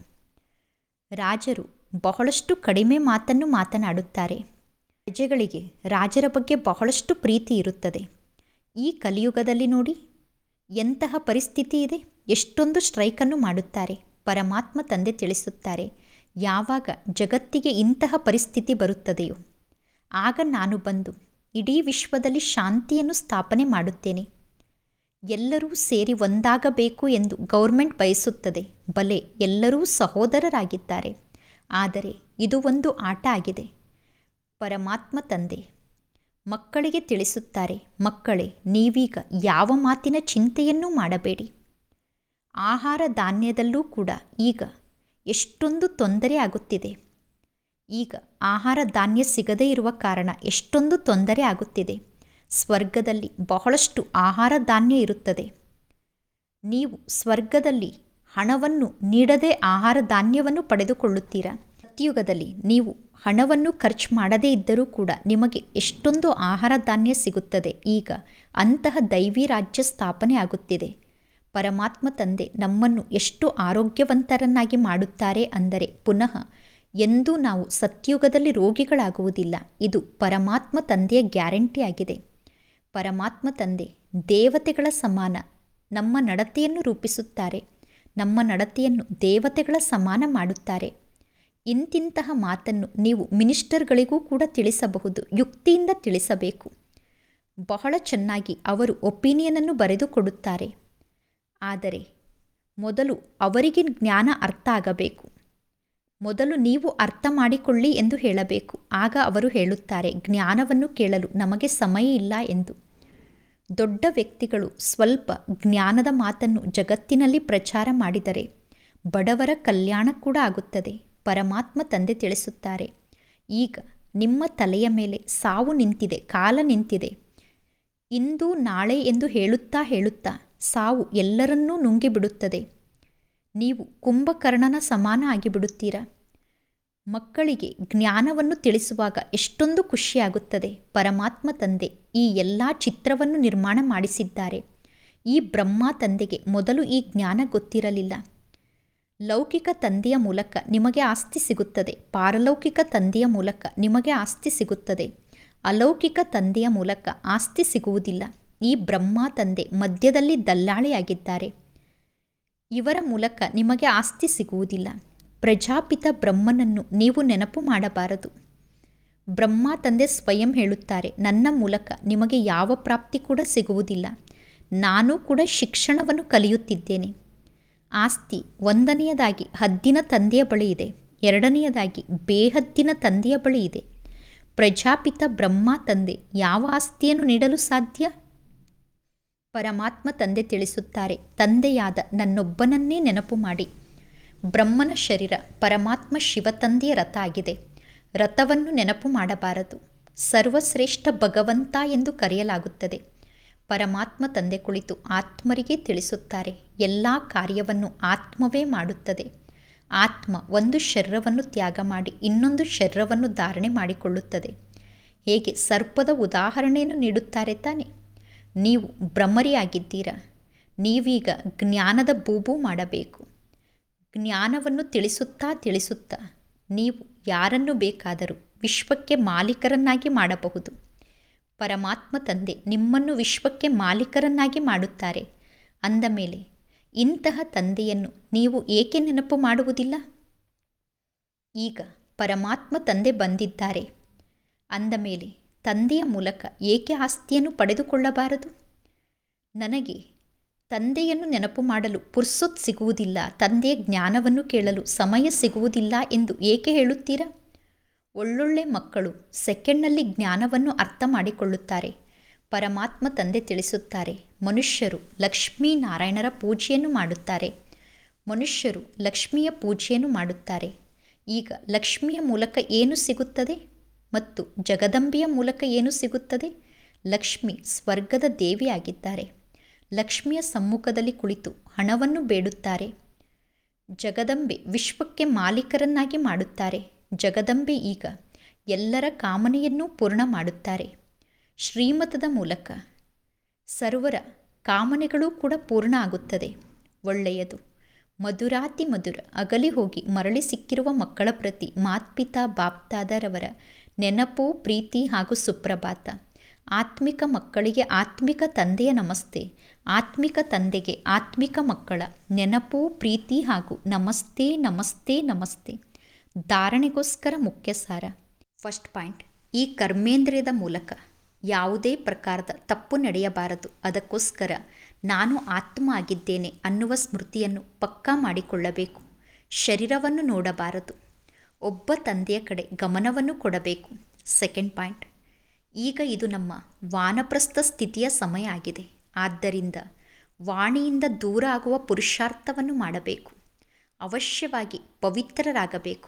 ರಾಜರು ಬಹಳಷ್ಟು ಕಡಿಮೆ ಮಾತನ್ನು ಮಾತನಾಡುತ್ತಾರೆ ಪ್ರಜೆಗಳಿಗೆ ರಾಜರ ಬಗ್ಗೆ ಬಹಳಷ್ಟು ಪ್ರೀತಿ ಇರುತ್ತದೆ ಈ ಕಲಿಯುಗದಲ್ಲಿ ನೋಡಿ ಎಂತಹ ಪರಿಸ್ಥಿತಿ ಇದೆ ಎಷ್ಟೊಂದು ಸ್ಟ್ರೈಕನ್ನು ಮಾಡುತ್ತಾರೆ ಪರಮಾತ್ಮ ತಂದೆ ತಿಳಿಸುತ್ತಾರೆ ಯಾವಾಗ ಜಗತ್ತಿಗೆ ಇಂತಹ ಪರಿಸ್ಥಿತಿ ಬರುತ್ತದೆಯೋ ಆಗ ನಾನು ಬಂದು ಇಡೀ ವಿಶ್ವದಲ್ಲಿ ಶಾಂತಿಯನ್ನು ಸ್ಥಾಪನೆ ಮಾಡುತ್ತೇನೆ ಎಲ್ಲರೂ ಸೇರಿ ಒಂದಾಗಬೇಕು ಎಂದು ಗೌರ್ಮೆಂಟ್ ಬಯಸುತ್ತದೆ ಬಲೆ ಎಲ್ಲರೂ ಸಹೋದರರಾಗಿದ್ದಾರೆ ಆದರೆ ಇದು ಒಂದು ಆಟ ಆಗಿದೆ ಪರಮಾತ್ಮ ತಂದೆ ಮಕ್ಕಳಿಗೆ ತಿಳಿಸುತ್ತಾರೆ ಮಕ್ಕಳೇ ನೀವೀಗ ಯಾವ ಮಾತಿನ ಚಿಂತೆಯನ್ನೂ ಮಾಡಬೇಡಿ ಆಹಾರ ಧಾನ್ಯದಲ್ಲೂ ಕೂಡ ಈಗ ಎಷ್ಟೊಂದು ತೊಂದರೆ ಆಗುತ್ತಿದೆ ಈಗ ಆಹಾರ ಧಾನ್ಯ ಸಿಗದೇ ಇರುವ ಕಾರಣ ಎಷ್ಟೊಂದು ತೊಂದರೆ ಆಗುತ್ತಿದೆ ಸ್ವರ್ಗದಲ್ಲಿ ಬಹಳಷ್ಟು ಆಹಾರ ಧಾನ್ಯ ಇರುತ್ತದೆ ನೀವು ಸ್ವರ್ಗದಲ್ಲಿ ಹಣವನ್ನು ನೀಡದೆ ಆಹಾರ ಧಾನ್ಯವನ್ನು ಪಡೆದುಕೊಳ್ಳುತ್ತೀರಾ ಸತ್ಯುಗದಲ್ಲಿ ನೀವು ಹಣವನ್ನು ಖರ್ಚು ಮಾಡದೇ ಇದ್ದರೂ ಕೂಡ ನಿಮಗೆ ಎಷ್ಟೊಂದು ಆಹಾರ ಧಾನ್ಯ ಸಿಗುತ್ತದೆ ಈಗ ಅಂತಹ ದೈವಿ ರಾಜ್ಯ ಸ್ಥಾಪನೆ ಆಗುತ್ತಿದೆ ಪರಮಾತ್ಮ ತಂದೆ ನಮ್ಮನ್ನು ಎಷ್ಟು ಆರೋಗ್ಯವಂತರನ್ನಾಗಿ ಮಾಡುತ್ತಾರೆ ಅಂದರೆ ಪುನಃ ಎಂದೂ ನಾವು ಸತ್ಯುಗದಲ್ಲಿ ರೋಗಿಗಳಾಗುವುದಿಲ್ಲ ಇದು ಪರಮಾತ್ಮ ತಂದೆಯ ಗ್ಯಾರಂಟಿ ಆಗಿದೆ ಪರಮಾತ್ಮ ತಂದೆ ದೇವತೆಗಳ ಸಮಾನ ನಮ್ಮ ನಡತೆಯನ್ನು ರೂಪಿಸುತ್ತಾರೆ ನಮ್ಮ ನಡತೆಯನ್ನು ದೇವತೆಗಳ ಸಮಾನ ಮಾಡುತ್ತಾರೆ ಇಂತಿಂತಹ ಮಾತನ್ನು ನೀವು ಮಿನಿಸ್ಟರ್ಗಳಿಗೂ ಕೂಡ ತಿಳಿಸಬಹುದು ಯುಕ್ತಿಯಿಂದ ತಿಳಿಸಬೇಕು ಬಹಳ ಚೆನ್ನಾಗಿ ಅವರು ಒಪಿನಿಯನನ್ನು ಬರೆದುಕೊಡುತ್ತಾರೆ ಆದರೆ ಮೊದಲು ಅವರಿಗೆ ಜ್ಞಾನ ಅರ್ಥ ಆಗಬೇಕು ಮೊದಲು ನೀವು ಅರ್ಥ ಮಾಡಿಕೊಳ್ಳಿ ಎಂದು ಹೇಳಬೇಕು ಆಗ ಅವರು ಹೇಳುತ್ತಾರೆ ಜ್ಞಾನವನ್ನು ಕೇಳಲು ನಮಗೆ ಸಮಯ ಇಲ್ಲ ಎಂದು ದೊಡ್ಡ ವ್ಯಕ್ತಿಗಳು ಸ್ವಲ್ಪ ಜ್ಞಾನದ ಮಾತನ್ನು ಜಗತ್ತಿನಲ್ಲಿ ಪ್ರಚಾರ ಮಾಡಿದರೆ ಬಡವರ ಕಲ್ಯಾಣ ಕೂಡ ಆಗುತ್ತದೆ ಪರಮಾತ್ಮ ತಂದೆ ತಿಳಿಸುತ್ತಾರೆ ಈಗ ನಿಮ್ಮ ತಲೆಯ ಮೇಲೆ ಸಾವು ನಿಂತಿದೆ ಕಾಲ ನಿಂತಿದೆ ಇಂದು ನಾಳೆ ಎಂದು ಹೇಳುತ್ತಾ ಹೇಳುತ್ತಾ ಸಾವು ಎಲ್ಲರನ್ನೂ ನುಂಗಿಬಿಡುತ್ತದೆ ನೀವು ಕುಂಭಕರ್ಣನ ಸಮಾನ ಆಗಿಬಿಡುತ್ತೀರಾ ಮಕ್ಕಳಿಗೆ ಜ್ಞಾನವನ್ನು ತಿಳಿಸುವಾಗ ಎಷ್ಟೊಂದು ಖುಷಿಯಾಗುತ್ತದೆ ಪರಮಾತ್ಮ ತಂದೆ ಈ ಎಲ್ಲ ಚಿತ್ರವನ್ನು ನಿರ್ಮಾಣ ಮಾಡಿಸಿದ್ದಾರೆ ಈ ಬ್ರಹ್ಮ ತಂದೆಗೆ ಮೊದಲು ಈ ಜ್ಞಾನ ಗೊತ್ತಿರಲಿಲ್ಲ ಲೌಕಿಕ ತಂದೆಯ ಮೂಲಕ ನಿಮಗೆ ಆಸ್ತಿ ಸಿಗುತ್ತದೆ ಪಾರಲೌಕಿಕ ತಂದೆಯ ಮೂಲಕ ನಿಮಗೆ ಆಸ್ತಿ ಸಿಗುತ್ತದೆ ಅಲೌಕಿಕ ತಂದೆಯ ಮೂಲಕ ಆಸ್ತಿ ಸಿಗುವುದಿಲ್ಲ ಈ ಬ್ರಹ್ಮ ತಂದೆ ಮಧ್ಯದಲ್ಲಿ ದಲ್ಲಾಳಿಯಾಗಿದ್ದಾರೆ ಇವರ ಮೂಲಕ ನಿಮಗೆ ಆಸ್ತಿ ಸಿಗುವುದಿಲ್ಲ ಪ್ರಜಾಪಿತ ಬ್ರಹ್ಮನನ್ನು ನೀವು ನೆನಪು ಮಾಡಬಾರದು ಬ್ರಹ್ಮ ತಂದೆ ಸ್ವಯಂ ಹೇಳುತ್ತಾರೆ ನನ್ನ ಮೂಲಕ ನಿಮಗೆ ಯಾವ ಪ್ರಾಪ್ತಿ ಕೂಡ ಸಿಗುವುದಿಲ್ಲ ನಾನು ಕೂಡ ಶಿಕ್ಷಣವನ್ನು ಕಲಿಯುತ್ತಿದ್ದೇನೆ ಆಸ್ತಿ ಒಂದನೆಯದಾಗಿ ಹದ್ದಿನ ತಂದೆಯ ಬಳಿ ಇದೆ ಎರಡನೆಯದಾಗಿ ಬೇಹದ್ದಿನ ತಂದೆಯ ಬಳಿ ಇದೆ ಪ್ರಜಾಪಿತ ಬ್ರಹ್ಮ ತಂದೆ ಯಾವ ಆಸ್ತಿಯನ್ನು ನೀಡಲು ಸಾಧ್ಯ ಪರಮಾತ್ಮ ತಂದೆ ತಿಳಿಸುತ್ತಾರೆ ತಂದೆಯಾದ ನನ್ನೊಬ್ಬನನ್ನೇ ನೆನಪು ಮಾಡಿ ಬ್ರಹ್ಮನ ಶರೀರ ಪರಮಾತ್ಮ ಶಿವತಂದೆಯ ರಥ ಆಗಿದೆ ರಥವನ್ನು ನೆನಪು ಮಾಡಬಾರದು ಸರ್ವಶ್ರೇಷ್ಠ ಭಗವಂತ ಎಂದು ಕರೆಯಲಾಗುತ್ತದೆ ಪರಮಾತ್ಮ ತಂದೆ ಕುಳಿತು ಆತ್ಮರಿಗೆ ತಿಳಿಸುತ್ತಾರೆ ಎಲ್ಲ ಕಾರ್ಯವನ್ನು ಆತ್ಮವೇ ಮಾಡುತ್ತದೆ ಆತ್ಮ ಒಂದು ಶರೀರವನ್ನು ತ್ಯಾಗ ಮಾಡಿ ಇನ್ನೊಂದು ಶರೀರವನ್ನು ಧಾರಣೆ ಮಾಡಿಕೊಳ್ಳುತ್ತದೆ ಹೇಗೆ ಸರ್ಪದ ಉದಾಹರಣೆಯನ್ನು ನೀಡುತ್ತಾರೆ ತಾನೆ ನೀವು ಭ್ರಮರಿಯಾಗಿದ್ದೀರಾ ನೀವೀಗ ಜ್ಞಾನದ ಬೂಬು ಮಾಡಬೇಕು ಜ್ಞಾನವನ್ನು ತಿಳಿಸುತ್ತಾ ತಿಳಿಸುತ್ತಾ ನೀವು ಯಾರನ್ನು ಬೇಕಾದರೂ ವಿಶ್ವಕ್ಕೆ ಮಾಲೀಕರನ್ನಾಗಿ ಮಾಡಬಹುದು ಪರಮಾತ್ಮ ತಂದೆ ನಿಮ್ಮನ್ನು ವಿಶ್ವಕ್ಕೆ ಮಾಲೀಕರನ್ನಾಗಿ ಮಾಡುತ್ತಾರೆ ಅಂದ ಮೇಲೆ ಇಂತಹ ತಂದೆಯನ್ನು ನೀವು ಏಕೆ ನೆನಪು ಮಾಡುವುದಿಲ್ಲ ಈಗ ಪರಮಾತ್ಮ ತಂದೆ ಬಂದಿದ್ದಾರೆ ಅಂದ ಮೇಲೆ ತಂದೆಯ ಮೂಲಕ ಏಕೆ ಆಸ್ತಿಯನ್ನು ಪಡೆದುಕೊಳ್ಳಬಾರದು ನನಗೆ ತಂದೆಯನ್ನು ನೆನಪು ಮಾಡಲು ಪುರ್ಸೊತ್ ಸಿಗುವುದಿಲ್ಲ ತಂದೆಯ ಜ್ಞಾನವನ್ನು ಕೇಳಲು ಸಮಯ ಸಿಗುವುದಿಲ್ಲ ಎಂದು ಏಕೆ ಹೇಳುತ್ತೀರಾ ಒಳ್ಳೊಳ್ಳೆ ಮಕ್ಕಳು ಸೆಕೆಂಡ್ನಲ್ಲಿ ಜ್ಞಾನವನ್ನು ಅರ್ಥ ಮಾಡಿಕೊಳ್ಳುತ್ತಾರೆ ಪರಮಾತ್ಮ ತಂದೆ ತಿಳಿಸುತ್ತಾರೆ ಮನುಷ್ಯರು ಲಕ್ಷ್ಮೀನಾರಾಯಣರ ಪೂಜೆಯನ್ನು ಮಾಡುತ್ತಾರೆ ಮನುಷ್ಯರು ಲಕ್ಷ್ಮಿಯ ಪೂಜೆಯನ್ನು ಮಾಡುತ್ತಾರೆ ಈಗ ಲಕ್ಷ್ಮಿಯ ಮೂಲಕ ಏನು ಸಿಗುತ್ತದೆ ಮತ್ತು ಜಗದಂಬೆಯ ಮೂಲಕ ಏನು ಸಿಗುತ್ತದೆ ಲಕ್ಷ್ಮಿ ಸ್ವರ್ಗದ ದೇವಿಯಾಗಿದ್ದಾರೆ ಲಕ್ಷ್ಮಿಯ ಸಮ್ಮುಖದಲ್ಲಿ ಕುಳಿತು ಹಣವನ್ನು ಬೇಡುತ್ತಾರೆ ಜಗದಂಬೆ ವಿಶ್ವಕ್ಕೆ ಮಾಲೀಕರನ್ನಾಗಿ ಮಾಡುತ್ತಾರೆ ಜಗದಂಬೆ ಈಗ ಎಲ್ಲರ ಕಾಮನೆಯನ್ನೂ ಪೂರ್ಣ ಮಾಡುತ್ತಾರೆ ಶ್ರೀಮತದ ಮೂಲಕ ಸರ್ವರ ಕಾಮನೆಗಳೂ ಕೂಡ ಪೂರ್ಣ ಆಗುತ್ತದೆ ಒಳ್ಳೆಯದು ಮಧುರಾತಿ ಮಧುರ ಅಗಲಿ ಹೋಗಿ ಮರಳಿ ಸಿಕ್ಕಿರುವ ಮಕ್ಕಳ ಪ್ರತಿ ಮಾತ್ಪಿತಾ ಬಾಪ್ತಾದರವರ ನೆನಪು ಪ್ರೀತಿ ಹಾಗೂ ಸುಪ್ರಭಾತ ಆತ್ಮಿಕ ಮಕ್ಕಳಿಗೆ ಆತ್ಮಿಕ ತಂದೆಯ ನಮಸ್ತೆ ಆತ್ಮಿಕ ತಂದೆಗೆ ಆತ್ಮಿಕ ಮಕ್ಕಳ ನೆನಪು ಪ್ರೀತಿ ಹಾಗೂ ನಮಸ್ತೆ ನಮಸ್ತೆ ನಮಸ್ತೆ ಧಾರಣೆಗೋಸ್ಕರ ಮುಖ್ಯ ಸಾರ ಫಸ್ಟ್ ಪಾಯಿಂಟ್ ಈ ಕರ್ಮೇಂದ್ರಿಯದ ಮೂಲಕ ಯಾವುದೇ ಪ್ರಕಾರದ ತಪ್ಪು ನಡೆಯಬಾರದು ಅದಕ್ಕೋಸ್ಕರ ನಾನು ಆತ್ಮ ಆಗಿದ್ದೇನೆ ಅನ್ನುವ ಸ್ಮೃತಿಯನ್ನು ಪಕ್ಕಾ ಮಾಡಿಕೊಳ್ಳಬೇಕು ಶರೀರವನ್ನು ನೋಡಬಾರದು ಒಬ್ಬ ತಂದೆಯ ಕಡೆ ಗಮನವನ್ನು ಕೊಡಬೇಕು ಸೆಕೆಂಡ್ ಪಾಯಿಂಟ್ ಈಗ ಇದು ನಮ್ಮ ವಾನಪ್ರಸ್ಥ ಸ್ಥಿತಿಯ ಸಮಯ ಆಗಿದೆ ಆದ್ದರಿಂದ ವಾಣಿಯಿಂದ ದೂರ ಆಗುವ ಪುರುಷಾರ್ಥವನ್ನು ಮಾಡಬೇಕು ಅವಶ್ಯವಾಗಿ ಪವಿತ್ರರಾಗಬೇಕು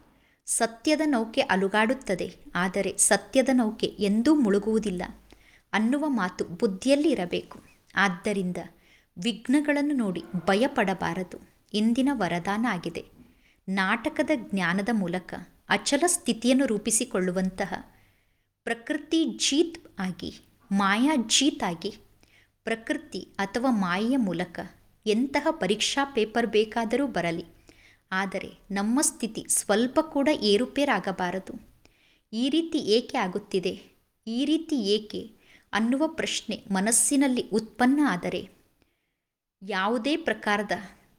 ಸತ್ಯದ ನೌಕೆ ಅಲುಗಾಡುತ್ತದೆ ಆದರೆ ಸತ್ಯದ ನೌಕೆ ಎಂದೂ ಮುಳುಗುವುದಿಲ್ಲ ಅನ್ನುವ ಮಾತು ಬುದ್ಧಿಯಲ್ಲಿ ಇರಬೇಕು ಆದ್ದರಿಂದ ವಿಘ್ನಗಳನ್ನು ನೋಡಿ ಭಯಪಡಬಾರದು ಇಂದಿನ ವರದಾನ ಆಗಿದೆ ನಾಟಕದ ಜ್ಞಾನದ ಮೂಲಕ ಅಚಲ ಸ್ಥಿತಿಯನ್ನು ರೂಪಿಸಿಕೊಳ್ಳುವಂತಹ ಪ್ರಕೃತಿ ಜೀತ್ ಆಗಿ ಮಾಯಾ ಜೀತ್ ಆಗಿ ಪ್ರಕೃತಿ ಅಥವಾ ಮಾಯೆಯ ಮೂಲಕ ಎಂತಹ ಪರೀಕ್ಷಾ ಪೇಪರ್ ಬೇಕಾದರೂ ಬರಲಿ ಆದರೆ ನಮ್ಮ ಸ್ಥಿತಿ ಸ್ವಲ್ಪ ಕೂಡ ಏರುಪೇರಾಗಬಾರದು ಈ ರೀತಿ ಏಕೆ ಆಗುತ್ತಿದೆ ಈ ರೀತಿ ಏಕೆ ಅನ್ನುವ ಪ್ರಶ್ನೆ ಮನಸ್ಸಿನಲ್ಲಿ ಉತ್ಪನ್ನ ಆದರೆ ಯಾವುದೇ ಪ್ರಕಾರದ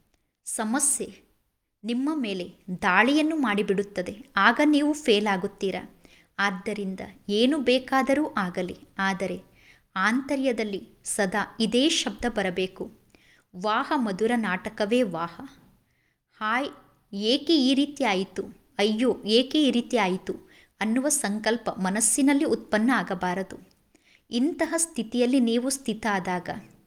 ಸಮಸ್ಯೆ ನಿಮ್ಮ ಮೇಲೆ ದಾಳಿಯನ್ನು ಮಾಡಿಬಿಡುತ್ತದೆ ಆಗ ನೀವು ಫೇಲ್ ಆಗುತ್ತೀರಾ ಆದ್ದರಿಂದ ಏನು ಬೇಕಾದರೂ ಆಗಲಿ ಆದರೆ ಆಂತರ್ಯದಲ್ಲಿ ಸದಾ ಇದೇ ಶಬ್ದ ಬರಬೇಕು ವಾಹ ಮಧುರ ನಾಟಕವೇ ವಾಹ ಹಾಯ್ ಏಕೆ ಈ ರೀತಿ ಆಯಿತು ಅಯ್ಯೋ ಏಕೆ ಈ ರೀತಿ ಆಯಿತು ಅನ್ನುವ ಸಂಕಲ್ಪ ಮನಸ್ಸಿನಲ್ಲಿ ಉತ್ಪನ್ನ ಆಗಬಾರದು ಇಂತಹ ಸ್ಥಿತಿಯಲ್ಲಿ ನೀವು ಸ್ಥಿತ ಆದಾಗ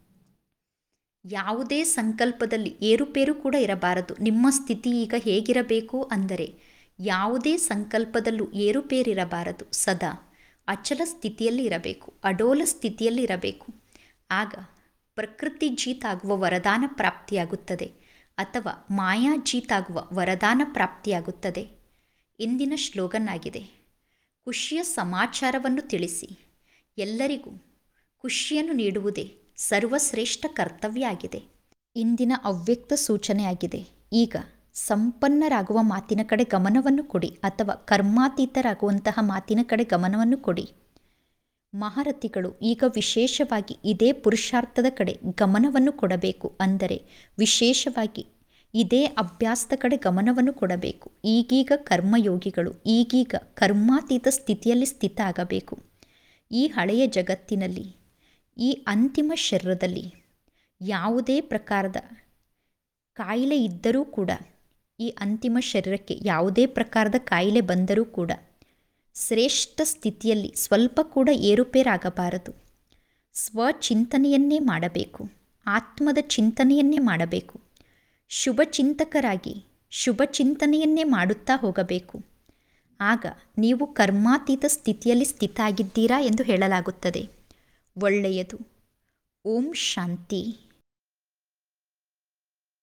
ಯಾವುದೇ ಸಂಕಲ್ಪದಲ್ಲಿ ಏರುಪೇರು ಕೂಡ ಇರಬಾರದು ನಿಮ್ಮ ಸ್ಥಿತಿ ಈಗ ಹೇಗಿರಬೇಕು ಅಂದರೆ ಯಾವುದೇ ಸಂಕಲ್ಪದಲ್ಲೂ ಏರುಪೇರಿರಬಾರದು ಸದಾ ಅಚಲ ಸ್ಥಿತಿಯಲ್ಲಿ ಇರಬೇಕು ಅಡೋಲ ಸ್ಥಿತಿಯಲ್ಲಿ ಇರಬೇಕು ಆಗ ಪ್ರಕೃತಿ ಜೀತಾಗುವ ವರದಾನ ಪ್ರಾಪ್ತಿಯಾಗುತ್ತದೆ ಅಥವಾ ಮಾಯಾ ಜೀತಾಗುವ ವರದಾನ ಪ್ರಾಪ್ತಿಯಾಗುತ್ತದೆ ಇಂದಿನ ಶ್ಲೋಗನ್ ಆಗಿದೆ ಖುಷಿಯ ಸಮಾಚಾರವನ್ನು ತಿಳಿಸಿ ಎಲ್ಲರಿಗೂ ಖುಷಿಯನ್ನು ನೀಡುವುದೇ ಸರ್ವಶ್ರೇಷ್ಠ ಕರ್ತವ್ಯ ಆಗಿದೆ ಇಂದಿನ ಅವ್ಯಕ್ತ ಸೂಚನೆಯಾಗಿದೆ ಈಗ ಸಂಪನ್ನರಾಗುವ ಮಾತಿನ ಕಡೆ ಗಮನವನ್ನು ಕೊಡಿ ಅಥವಾ ಕರ್ಮಾತೀತರಾಗುವಂತಹ ಮಾತಿನ ಕಡೆ ಗಮನವನ್ನು ಕೊಡಿ ಮಹಾರಥಿಗಳು ಈಗ ವಿಶೇಷವಾಗಿ ಇದೇ ಪುರುಷಾರ್ಥದ ಕಡೆ ಗಮನವನ್ನು ಕೊಡಬೇಕು ಅಂದರೆ ವಿಶೇಷವಾಗಿ ಇದೇ ಅಭ್ಯಾಸದ ಕಡೆ ಗಮನವನ್ನು ಕೊಡಬೇಕು ಈಗೀಗ ಕರ್ಮಯೋಗಿಗಳು ಈಗೀಗ ಕರ್ಮಾತೀತ ಸ್ಥಿತಿಯಲ್ಲಿ ಸ್ಥಿತ ಆಗಬೇಕು ಈ ಹಳೆಯ ಜಗತ್ತಿನಲ್ಲಿ ಈ ಅಂತಿಮ ಶರೀರದಲ್ಲಿ ಯಾವುದೇ ಪ್ರಕಾರದ ಕಾಯಿಲೆ ಇದ್ದರೂ ಕೂಡ ಈ ಅಂತಿಮ ಶರೀರಕ್ಕೆ ಯಾವುದೇ ಪ್ರಕಾರದ ಕಾಯಿಲೆ ಬಂದರೂ ಕೂಡ ಶ್ರೇಷ್ಠ ಸ್ಥಿತಿಯಲ್ಲಿ ಸ್ವಲ್ಪ ಕೂಡ ಏರುಪೇರಾಗಬಾರದು ಸ್ವಚಿಂತನೆಯನ್ನೇ ಮಾಡಬೇಕು ಆತ್ಮದ ಚಿಂತನೆಯನ್ನೇ ಮಾಡಬೇಕು ಶುಭ ಚಿಂತಕರಾಗಿ ಶುಭ ಚಿಂತನೆಯನ್ನೇ ಮಾಡುತ್ತಾ ಹೋಗಬೇಕು ಆಗ ನೀವು ಕರ್ಮಾತೀತ ಸ್ಥಿತಿಯಲ್ಲಿ ಸ್ಥಿತ ಆಗಿದ್ದೀರಾ ಎಂದು ಹೇಳಲಾಗುತ್ತದೆ ಒಳ್ಳೆಯದು ಓಂ ಶಾಂತಿ